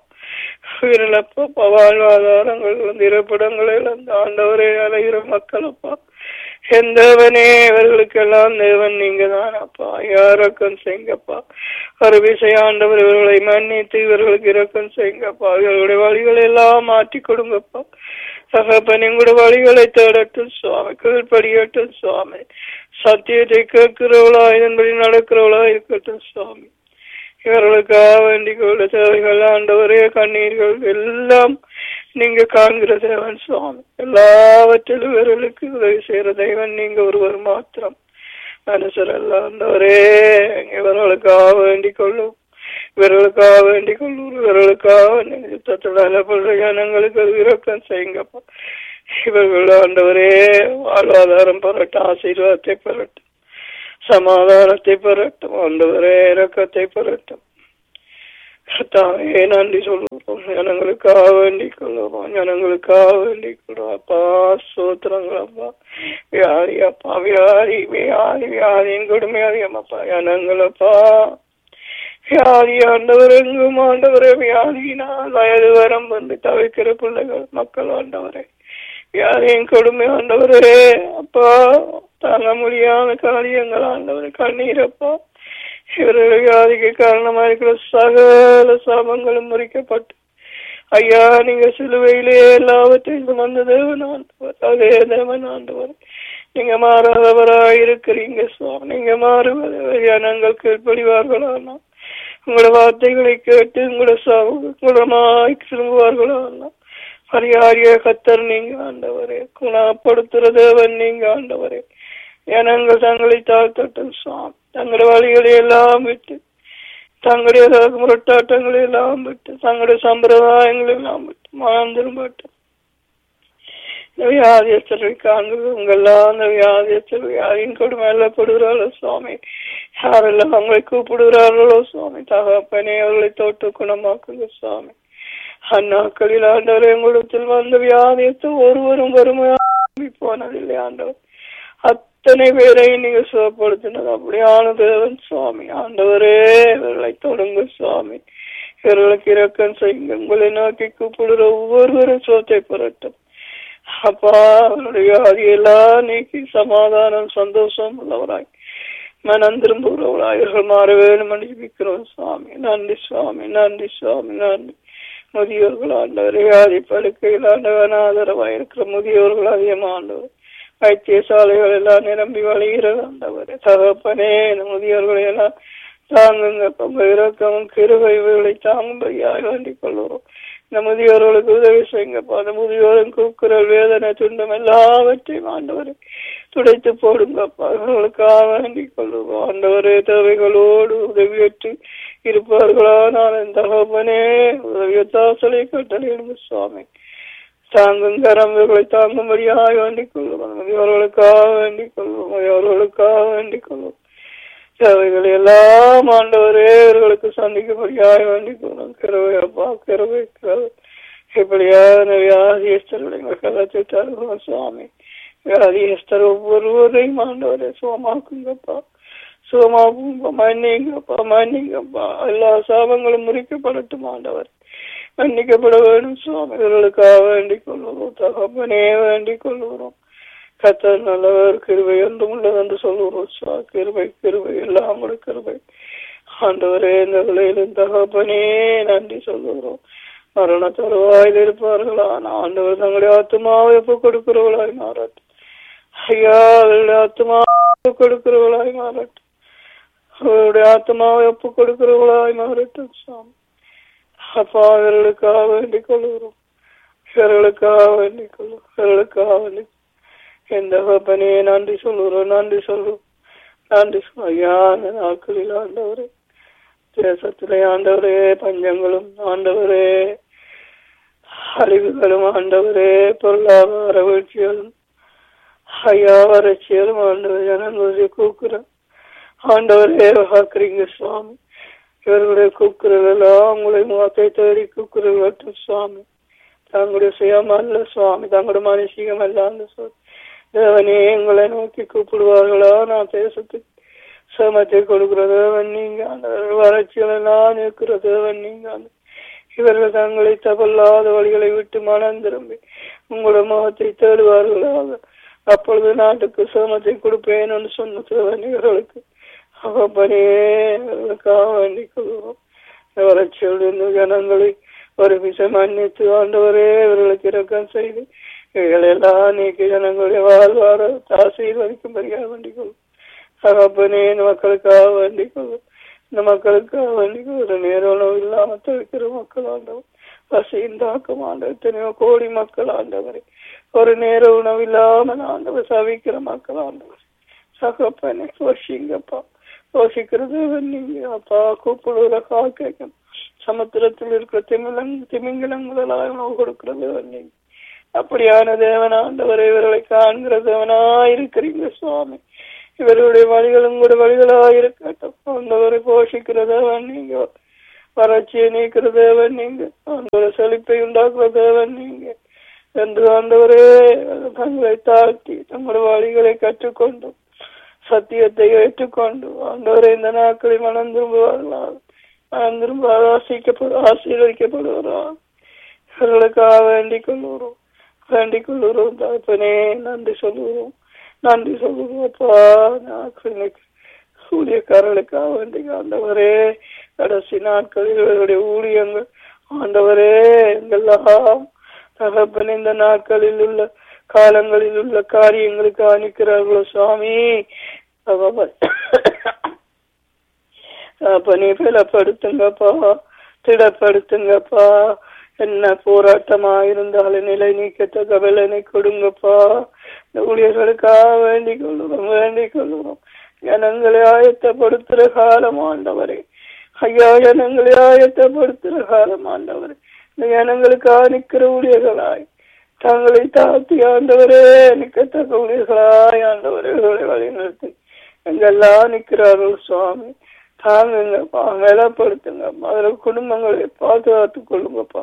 உயிரிழப்பா வாழ்வாதாரங்கள் இழந்த இருப்பிடங்களை இழந்த ஆண்டவரே அலைகிற மக்கள் அப்பா என் தேவனே இவர்களுக்கெல்லாம் தேவன் நீங்க தான் அப்பா யாரக்கம் செய்யுங்கப்பா ஒரு விசையாண்டவர் இவர்களை மன்னித்து இவர்களுக்கு இரக்கம் செய்யுங்கப்பா இவர்களுடைய வழிகளை எல்லாம் மாற்றி கொடுங்கப்பா தகப்பன் எங்களுடைய வழிகளை தேடட்டும் சுவாமி கீழ்படியட்டும் சுவாமி சத்தியத்தை கேட்கிறவளா இதன்படி நடக்கிறவளா இருக்கட்டும் சுவாமி இவர்களுக்காக வேண்டிக் கொள்ள தேவைகள் ஆண்டவரே கண்ணீர்கள் எல்லாம் நீங்க காண்கிற தேவன் சுவாமி எல்லாவற்றிலும் இவர்களுக்கு உதவி செய்யற தெய்வன் நீங்க ஒருவர் மாத்திரம் மனுஷர் எல்லாம் ஆண்டவரே இவர்களுக்காக வேண்டிக் கொள்ளும் இவர்களுக்காக வேண்டிக் கொள்ளும் இவர்களுக்காக நீங்க யுத்தத்தில் அலப்படுற ஜனங்களுக்கு ஒரு இரக்கம் செய்யுங்கப்பா இவர்கள் ஆண்டவரே வாழ்வாதாரம் பெறட்டும் ஆசீர்வாதத்தை பெறட்டும் சமாதானத்தை பெறட்டும் ஆண்டவரே இரக்கத்தை பெறட்டும் கர்த்தாவே நன்றி சொல்லுவோம் ஜனங்களுக்காக வேண்டிக் கொள்ளுவோம் ஜனங்களுக்காக வேண்டிக் கொள்வோம் அப்பா சோத்திரங்கள் அப்பா வியாதி அப்பா வியாதி வியாதி வியாதியின் கொடுமை அதிகமாப்பா ஜனங்களப்பா வியாதி ஆண்டவர் எங்கும் ஆண்டவரே வியாதியினால் வயது வரம் வந்து தவிக்கிற பிள்ளைகள் மக்கள் ஆண்டவரே வியாதியின் கொடுமை ஆண்டவரே அப்பா தாங்க முடியாத காரியங்கள் ஆண்டவரே கண்ணீரப்பா இவர்கள் வியாதிக்கு காரணமா இருக்கிற சகல சாபங்களும் முறிக்கப்பட்டு ஐயா நீங்க சிலுவையிலே எல்லாவற்றையும் சுமந்த தேவன் ஆண்டவர் அதே தேவன் ஆண்டவர் நீங்க மாறாதவராய் இருக்கிறீங்க சுவாமி நீங்க மாறுவது ஜனங்கள் கீழ்ப்படிவார்களானா உங்களோட வார்த்தைகளை கேட்டு உங்களோட சாவு குணமாய் திரும்புவார்களானா பரிகாரிய கத்தர் நீங்க ஆண்டவரே குணப்படுத்துற தேவன் நீங்க ஆண்டவரே ஜனங்கள் தங்களை தாழ்த்தட்டும் சுவாமி தங்களுடைய வழிகளை எல்லாம் விட்டு தங்களுடைய முரட்டாட்டங்களை எல்லாம் விட்டு தங்களுடைய சம்பிரதாயங்களை எல்லாம் விட்டு மனம் திரும்பட்டும் இந்த வியாதியஸ்தரை காண்கிறவங்கெல்லாம் அந்த வியாதியஸ்தர் வியாதியின் கொடுமை எல்லாம் படுகிறாளோ சுவாமி யாரெல்லாம் அவங்களை கூப்பிடுகிறார்களோ சுவாமி தகப்பனே அவர்களை தோட்டு குணமாக்குங்க சுவாமி அந்நாட்களில் ஆண்டவர் எங்களிடத்தில் வந்த வியாதியத்தை ஒருவரும் வறுமையாகி போனதில்லை ஆண்டவர் அத்தனை பேரையும் நீங்க சுகப்படுத்தினது அப்படியான தேவன் சுவாமி ஆண்டவரே இவர்களை தொடங்க சுவாமி இவர்களுக்கு இரக்கம் செய்யுங்க உங்களை நோக்கி கூப்பிடுற ஒவ்வொருவரும் சுகத்தை பெறட்டும் அப்பா அவனுடைய வியாதியெல்லாம் நீக்கி சமாதானம் சந்தோஷம் உள்ளவராய் மனம் திரும்புகிறவராய் இவர்கள் மாற வேணும் ஜபிக்கிறோம் சுவாமி நன்றி சுவாமி நன்றி சுவாமி நன்றி முதியோர்கள் ஆண்டவர் வியாதி படுக்கையில் ஆண்டவன் ஆதரவாய் இருக்கிற முதியோர்கள் அதிகமாண்டவர் வைத்தியசாலைகள் எல்லாம் நிரம்பி வழிகிறது ஆண்டவர் தகப்பனே இந்த முதியோர்களை எல்லாம் தாங்குங்க பம்ப இறக்கமும் கிருவை இவர்களை தாங்கும்படியாக வேண்டிக் கொள்வோம் இந்த முதியோர்களுக்கு உதவி செய்யுங்கப்பா அந்த முதியோரின் கூக்குரல் வேதனை துன்பம் எல்லாவற்றையும் ஆண்டவரை துடைத்து போடுங்கப்பா இவர்களுக்காக வேண்டிக் கொள்வோம் ஆண்டவரே தேவைகளோடு உதவியற்று இருப்பார்களானால் இந்த தகப்பனே உதவியத்தாசலை கட்டளையிடுங்க சுவாமி தாங்கும் கரம்புகளை தாங்கும்படியாக வேண்டிக் கொள்வோம் முதியோர்களுக்காக வேண்டிக் கொள்வோம் முதியோர்களுக்காக வேண்டிக் கொள்வோம் தேவைகள் எல்லாம் ஆண்டவரே இவர்களுக்கு சந்திக்கும்படியாக வேண்டிக் கொள்வோம் கிரவை அப்பா கிரவை கிரவை இப்படியான வியாதியஸ்தர்களை கலத்தை தருவோம் சுவாமி வியாதியஸ்தர் ஒவ்வொருவரையும் ஆண்டவரே சுகமாக்குங்கப்பா சுகமாக்குங்க மன்னிங்கப்பா மன்னிங்கப்பா எல்லா சாபங்களும் முறிக்கப்படட்டும் ஆண்டவர் மன்னிக்கப்பட வேண்டும் சுவாமி இவர்களுக்காக வேண்டிக் கொள்ளுவோம் தகப்பனே வேண்டிக் கொள்ளுகிறோம் கத்தர் நல்லவர் கிருபை என்றும் உள்ளது என்று சொல்லுகிறோம் சுவா கிருபை கிருபை எல்லாம் கூட கிருபை ஆண்டவரே இந்த விலையிலும் தகப்பனே நன்றி சொல்லுகிறோம் மரண தருவாயில் இருப்பார்களான ஆண்டவர் தங்களுடைய ஆத்மாவை எப்ப கொடுக்கிறவளாய் மாறட்டும் ஐயா அவருடைய ஆத்மாவை கொடுக்கிறவளாய் மாறட்டும் அவருடைய ஆத்மாவை எப்ப கொடுக்கிறவளாய் மாறட்டும் சாமி அப்பா இவர்களுக்காக வேண்டிக் கொள்ளுகிறோம் இவர்களுக்காக வேண்டிக் கொள்ளும் இவர்களுக்காக வேண்டிக் எந்த பணியை நன்றி சொல்லுகிறோம் நன்றி சொல்லுவோம் நன்றி ஐயா அந்த நாட்களில் ஆண்டவரே தேசத்திலே ஆண்டவரே பஞ்சங்களும் ஆண்டவரே அழிவுகளும் ஆண்டவரே பொருளாதார வீழ்ச்சிகளும் ஐயா வறட்சிகளும் ஆண்டவர் ஜனங்களுடைய கூக்குறோம் ஆண்டவரே வாக்குறீங்க சுவாமி இவர்களுடைய கூக்குரல் எல்லாம் உங்களை முகத்தை தேடி கூக்குரல் வட்டும் சுவாமி தங்களுடைய சுயம் அல்ல சுவாமி தங்களுடைய மனுஷிகம் அல்ல அந்த சுவாமி தேவனே எங்களை நோக்கி கூப்பிடுவார்களா நான் தேசத்துக்கு சமத்தை கொடுக்கிற தேவன் நீங்க அந்த வறட்சிகள் எல்லாம் இருக்கிற தேவன் நீங்க அந்த இவர்கள் தங்களை தவல்லாத வழிகளை விட்டு மனம் திரும்பி உங்களோட முகத்தை தேடுவார்களாக அப்பொழுது நாட்டுக்கு சிரமத்தை கொடுப்பேன் என்று சொன்ன சிறுவனிகளுக்கு அவப்பனே அவர்களுக்காக வேண்டிக் கொள்வோம் வரச் சொல்லுந்த ஜனங்களை ஒரு விஷயம் மன்னித்து ஆண்டவரே இவர்களுக்கு இரக்கம் செய்து இவைகளெல்லாம் நீக்கி ஜனங்களுடைய வாழ்வார ஆசீர்வதிக்கும்படியாக வேண்டிக் கொள்வோம் தகப்பனே இந்த மக்களுக்காக வேண்டிக் கொள்வோம் இந்த மக்களுக்காக வேண்டிக் கொள்வோம் ஒரு நேரம் இல்லாம தவிக்கிற மக்கள் ஆண்டவர் பசியின் தாக்கம் ஆண்டவர் எத்தனையோ கோடி மக்கள் ஆண்டவரே ஒரு நேர உணவு இல்லாமல் ஆண்டவர் சவிக்கிற மக்கள் ஆண்டவர் சகப்பனே போஷிங்கப்பா போஷிக்கிறது நீங்க அப்பா கூப்பிடுற காக்கணும் சமுத்திரத்தில் இருக்கிற திமிழங் திமிங்கிலங்களெல்லாம் உணவு கொடுக்கிறது நீங்க அப்படியான தேவன் ஆண்டவரை இவர்களை காண்கிற தேவனாயிருக்கிறீங்க சுவாமி இவர்களுடைய வழிகளும் கூட வழிகளாயிருக்கட்டும் ஆண்டவரை போஷிக்கிற தேவன் நீங்க வறட்சியை நீக்கிற தேவன் நீங்க ஆண்டவரை செழிப்பை உண்டாக்குற தேவன் நீங்க என்று ஆண்டவரே தங்களை தாழ்த்தி தங்களுடைய வழிகளை கற்றுக்கொண்டு சத்தியத்தை ஏற்றுக்கொண்டு ஆண்டவரை இந்த நாட்களை மனம் திரும்புவார்களால் மனம் திரும்ப ஆசிக்கப்படு ஆசீர்வதிக்கப்படுவார்கள் இவர்களுக்காக வேண்டிக் கொள்ளுகிறோம் வேண்டிக் கொள்ளுகிறோம் தகப்பனே நன்றி சொல்லுகிறோம் நன்றி சொல்லுகிறோம் அப்பா நாட்களுக்கு ஊழியக்காரர்களுக்காக வேண்டி ஆண்டவரே கடைசி நாட்களில் இவர்களுடைய ஊழியங்கள் ஆண்டவரே எங்கெல்லாம் தகப்பன் இந்த நாட்களில் உள்ள காலங்களில் உள்ள காரியங்களுக்கு அனுக்கிறார்களோ சுவாமி தகப்பன் தகப்பனே பலப்படுத்துங்கப்பா திடப்படுத்துங்கப்பா என்ன போராட்டமா இருந்தாலும் நிலை நீக்கத்தக்க பலனை கொடுங்கப்பா இந்த ஊழியர்களுக்காக வேண்டிக் கொள்ளுறோம் வேண்டிக் கொள்ளுறோம் ஜனங்களை ஆயத்தப்படுத்துற காலம் ஆண்டவரே ஐயா ஜனங்களை ஆயத்தப்படுத்துற காலம் ஆண்டவரே இந்த ஜனங்களுக்காக நிக்கிற ஊழியர்களாய் தங்களை தாழ்த்தி ஆண்டவரே நிக்கத்தக்க ஊழியர்களாய் ஆண்டவரே வழிநடத்தி எங்கெல்லாம் நிக்கிறார்கள் சுவாமி தாங்குங்கப்பா மேலப்படுத்துங்க அதில் குடும்பங்களை பாதுகாத்து கொள்ளுங்கப்பா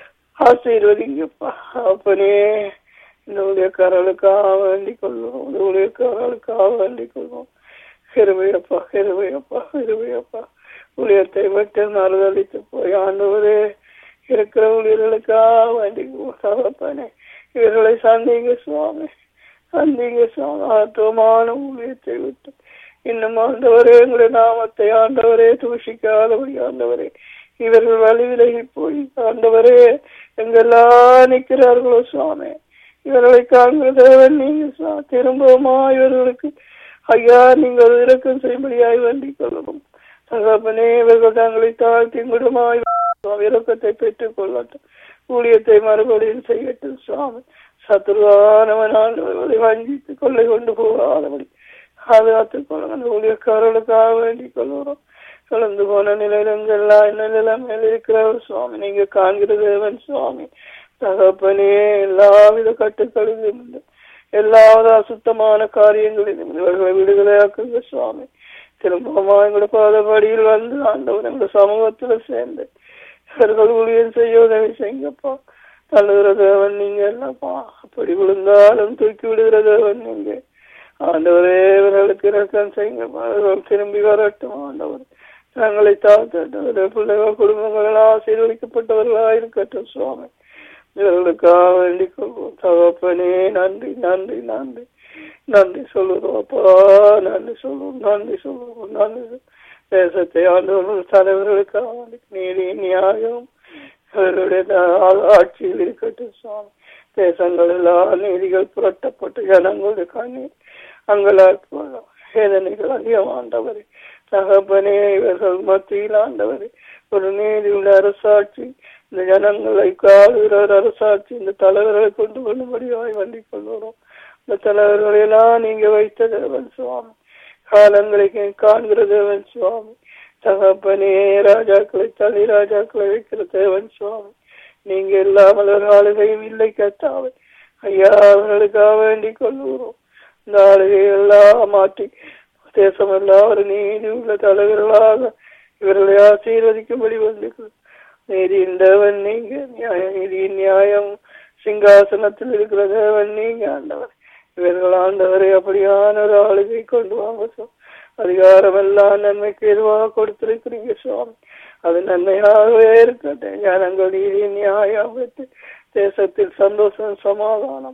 ஆசீர்வதிங்கப்பா அப்பனே இந்த ஊழியக்காரர்களுக்காக வேண்டிக் கொள்வோம் இந்த ஊழியக்காரர்களுக்காக வேண்டிக் கொள்வோம் கிருபையப்பா கிருபையப்பா கிருபையப்பா ஊழியத்தை விட்டு மறுதளித்து போய் ஆண்டவரே இருக்கிற ஊழியர்களுக்காக வேண்டிக் தகப்பனே இவர்களை சந்திங்க சுவாமி சந்திங்க சுவாமி ஆத்தமான ஊழியத்தை விட்டு இன்னும் ஆண்டவரே எங்களுடைய நாமத்தை ஆண்டவரே தூஷிக்காதபடி ஆண்டவரே இவர்கள் வழி விலகி போய் ஆண்டவரே எங்கெல்லாம் நிற்கிறார்களோ சுவாமி இவர்களை காண்கிறதவன் நீங்க சுவா- திரும்பவுமா இவர்களுக்கு ஐயா நீங்கள் இறக்கம் செய்யும்படியாய் வேண்டிக் கொள்ளவும் தகப்பனே இவர்கள் தங்களை தாழ்த்தி குடுமாய் இறக்கத்தை பெற்றுக் கொள்ளட்டும் ஊழியத்தை மறுபடியும் செய்யட்டும் சுவாமி சத்துருவானவன் ஆண்டவர்களை வஞ்சித்து கொள்ளை கொண்டு போகாதபடி பாதுகாத்துக் கொள்ளுங்க அந்த ஊழியக்காரர்களுக்காக வேண்டிக் கொள்கிறோம் கலந்து போன நிலையிலங்கெல்லாம் நிலையில இருக்கிறவர் சுவாமி நீங்க காண்கிற தேவன் சுவாமி தகப்பனே எல்லாவித கட்டுக்களிலும் எல்லாவித அசுத்தமான காரியங்களிலும் இவர்களை விடுதலையாக்குங்க சுவாமி திரும்பமா எங்களோட பாதபடியில் வந்து ஆண்டவர் எங்களோட சமூகத்துல சேர்ந்து இவர்கள் ஊழியர் செய்ய உதவி செய்யுங்கப்பா தள்ளுகிற தேவன் நீங்க இல்லப்பா அப்படி விழுந்தாலும் தூக்கி விடுகிற தேவன் நீங்க ஆண்டவரே இவர்களுக்கு இறக்கம் செய்யுங்கப்பா இவர்கள் திரும்பி வரட்டும் ஆண்டவர் தங்களை தாழ்த்தட்டும் பிள்ளைகள் குடும்பங்கள் ஆசீர்வதிக்கப்பட்டவர்களாக இருக்கட்டும் சுவாமி இவர்களுக்காக வேண்டிக் கொள்வோம் தகப்பனே நன்றி நன்றி நன்றி நன்றி சொல்லுறோம் அப்பா நன்றி சொல்லுவோம் நன்றி சொல்லுவோம் நன்றி சொல்~ தேசத்தை ஆண்டவர்கள் தலைவர்களுக்காக வேண்டி நீதி நியாயம் அவர்களுடைய ஆ- ஆட்சியில் இருக்கட்டும் சுவாமி தேசங்கள் எல்லாம் நீதிகள் புரட்டப்பட்டு ஜனங்களுடைய கண்ணீர் அங்கலாக்குவதும் வேதனைகள் அதிகம் ஆண்டவரே தகப்பனே இவர்கள் மத்தியில் ஆண்டவரே ஒரு நீதியுள்ள அரசாட்சி இந்த ஜனங்களை காடுகிற ஒரு அரசாட்சி இந்த தலைவர்களை கொண்டு கொள்ளும்படியாய் வேண்டிக் கொள்கிறோம் இந்த தலைவர்களை எல்லாம் நீங்க வைத்த தேவன் சுவாமி காலங்களை காண்கிற தேவன் சுவாமி தகப்பனே ராஜாக்களை தனி ராஜாக்களை வைக்கிற தேவன் சுவாமி நீங்க இல்லாமல் ஒரு ஆளுகையும் இல்லை கத்தாவை ஐயா அவர்களுக்காக வேண்டிக் கொள்கிறோம் இந்த ஆளுகை எல்லாம் மாற்றி தேசம் எல்லாம் ஒரு நீதி உள்ள தலைவர்களாக இவர்களை ஆசீர்வதிக்கும்படி வந்து நீதியின் தேவன் நீங்க நியாய நீதியின் நியாயம் சிங்காசனத்தில் இருக்கிற தேவன் நீங்க ஆண்டவர் இவர்கள் ஆண்டவரை அப்படியான ஒரு ஆளுகை கொண்டு வாங்க சுவாமி. அதிகாரம் எல்லாம் நன்மைக்கு எதுவாக கொடுத்திருக்கிறீங்க சுவாமி அது நன்மையாகவே இருக்கட்டும் ஜனங்கள் நீதி நியாயம் வைத்து தேசத்தில் சந்தோஷம் சமாதானம்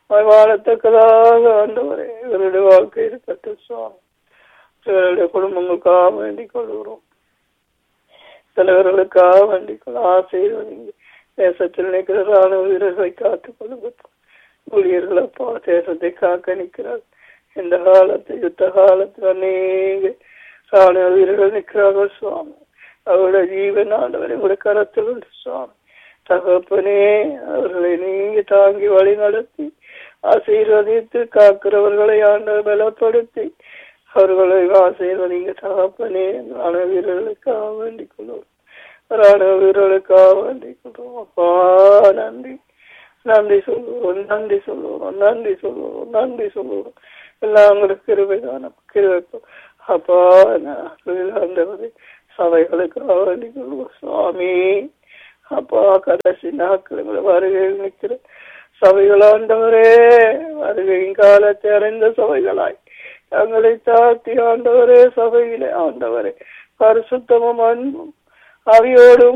வாழத்தக்கதாக ஆண்டவரே இவருடைய வாழ்க்கை இருக்கட்டும் சுவாமி இவருடைய குடும்பங்களுக்காக வேண்டிக் கொள்கிறோம் தலைவர்களுக்காக வேண்டிக் கொள்ள ஆசீர்வதிங்க தேசத்தில் நிற்கிற ராணுவ வீரர்களை காத்துக் கொள்ளுங்க ஊழியர்களப்பா தேசத்தை காக்க நிற்கிறார் இந்த காலத்து யுத்த காலத்தில் அநேக ராணுவ வீரர்கள் நிற்கிறார்கள் சுவாமி அவருடைய ஜீவன் ஆண்டவரை உடைய கரத்தில் உண்டு சுவாமி தகப்பனே அவர்களை நீங்க தாங்கி வழி நடத்தி ஆசீர்வதித்து காக்கிறவர்களை ஆண்டவர் பலப்படுத்தி அவர்களை ஆசீர்வதிங்க தகப்பனே ராணுவ வீரர்களுக்காக வேண்டிக் கொள்வோம் ராணுவ வீரர்களுக்காக வேண்டிக் கொள்வோம் அப்பா நன்றி நன்றி சொல்லுவோம் நன்றி சொல்லுவோம் நன்றி சொல்லுவோம் நன்றி சொல்லுவோம் எல்லாம் உங்களுக்கு கிருபைதான் கிருபை அப்பா ஆண்டவரே சபைகளுக்காக வேண்டிக் கொள்வோம் சுவாமி அப்பா கடைசி நாட்கள் வருகையில் நிற்கிற சபைகள் ஆண்டவரே வருகையின் காலத்தை அறிந்த சபைகளாய் தங்களை தாழ்த்தி ஆண்டவரே சபையிலே ஆண்டவரே பரிசுத்தமும் அன்பும் அவையோடும்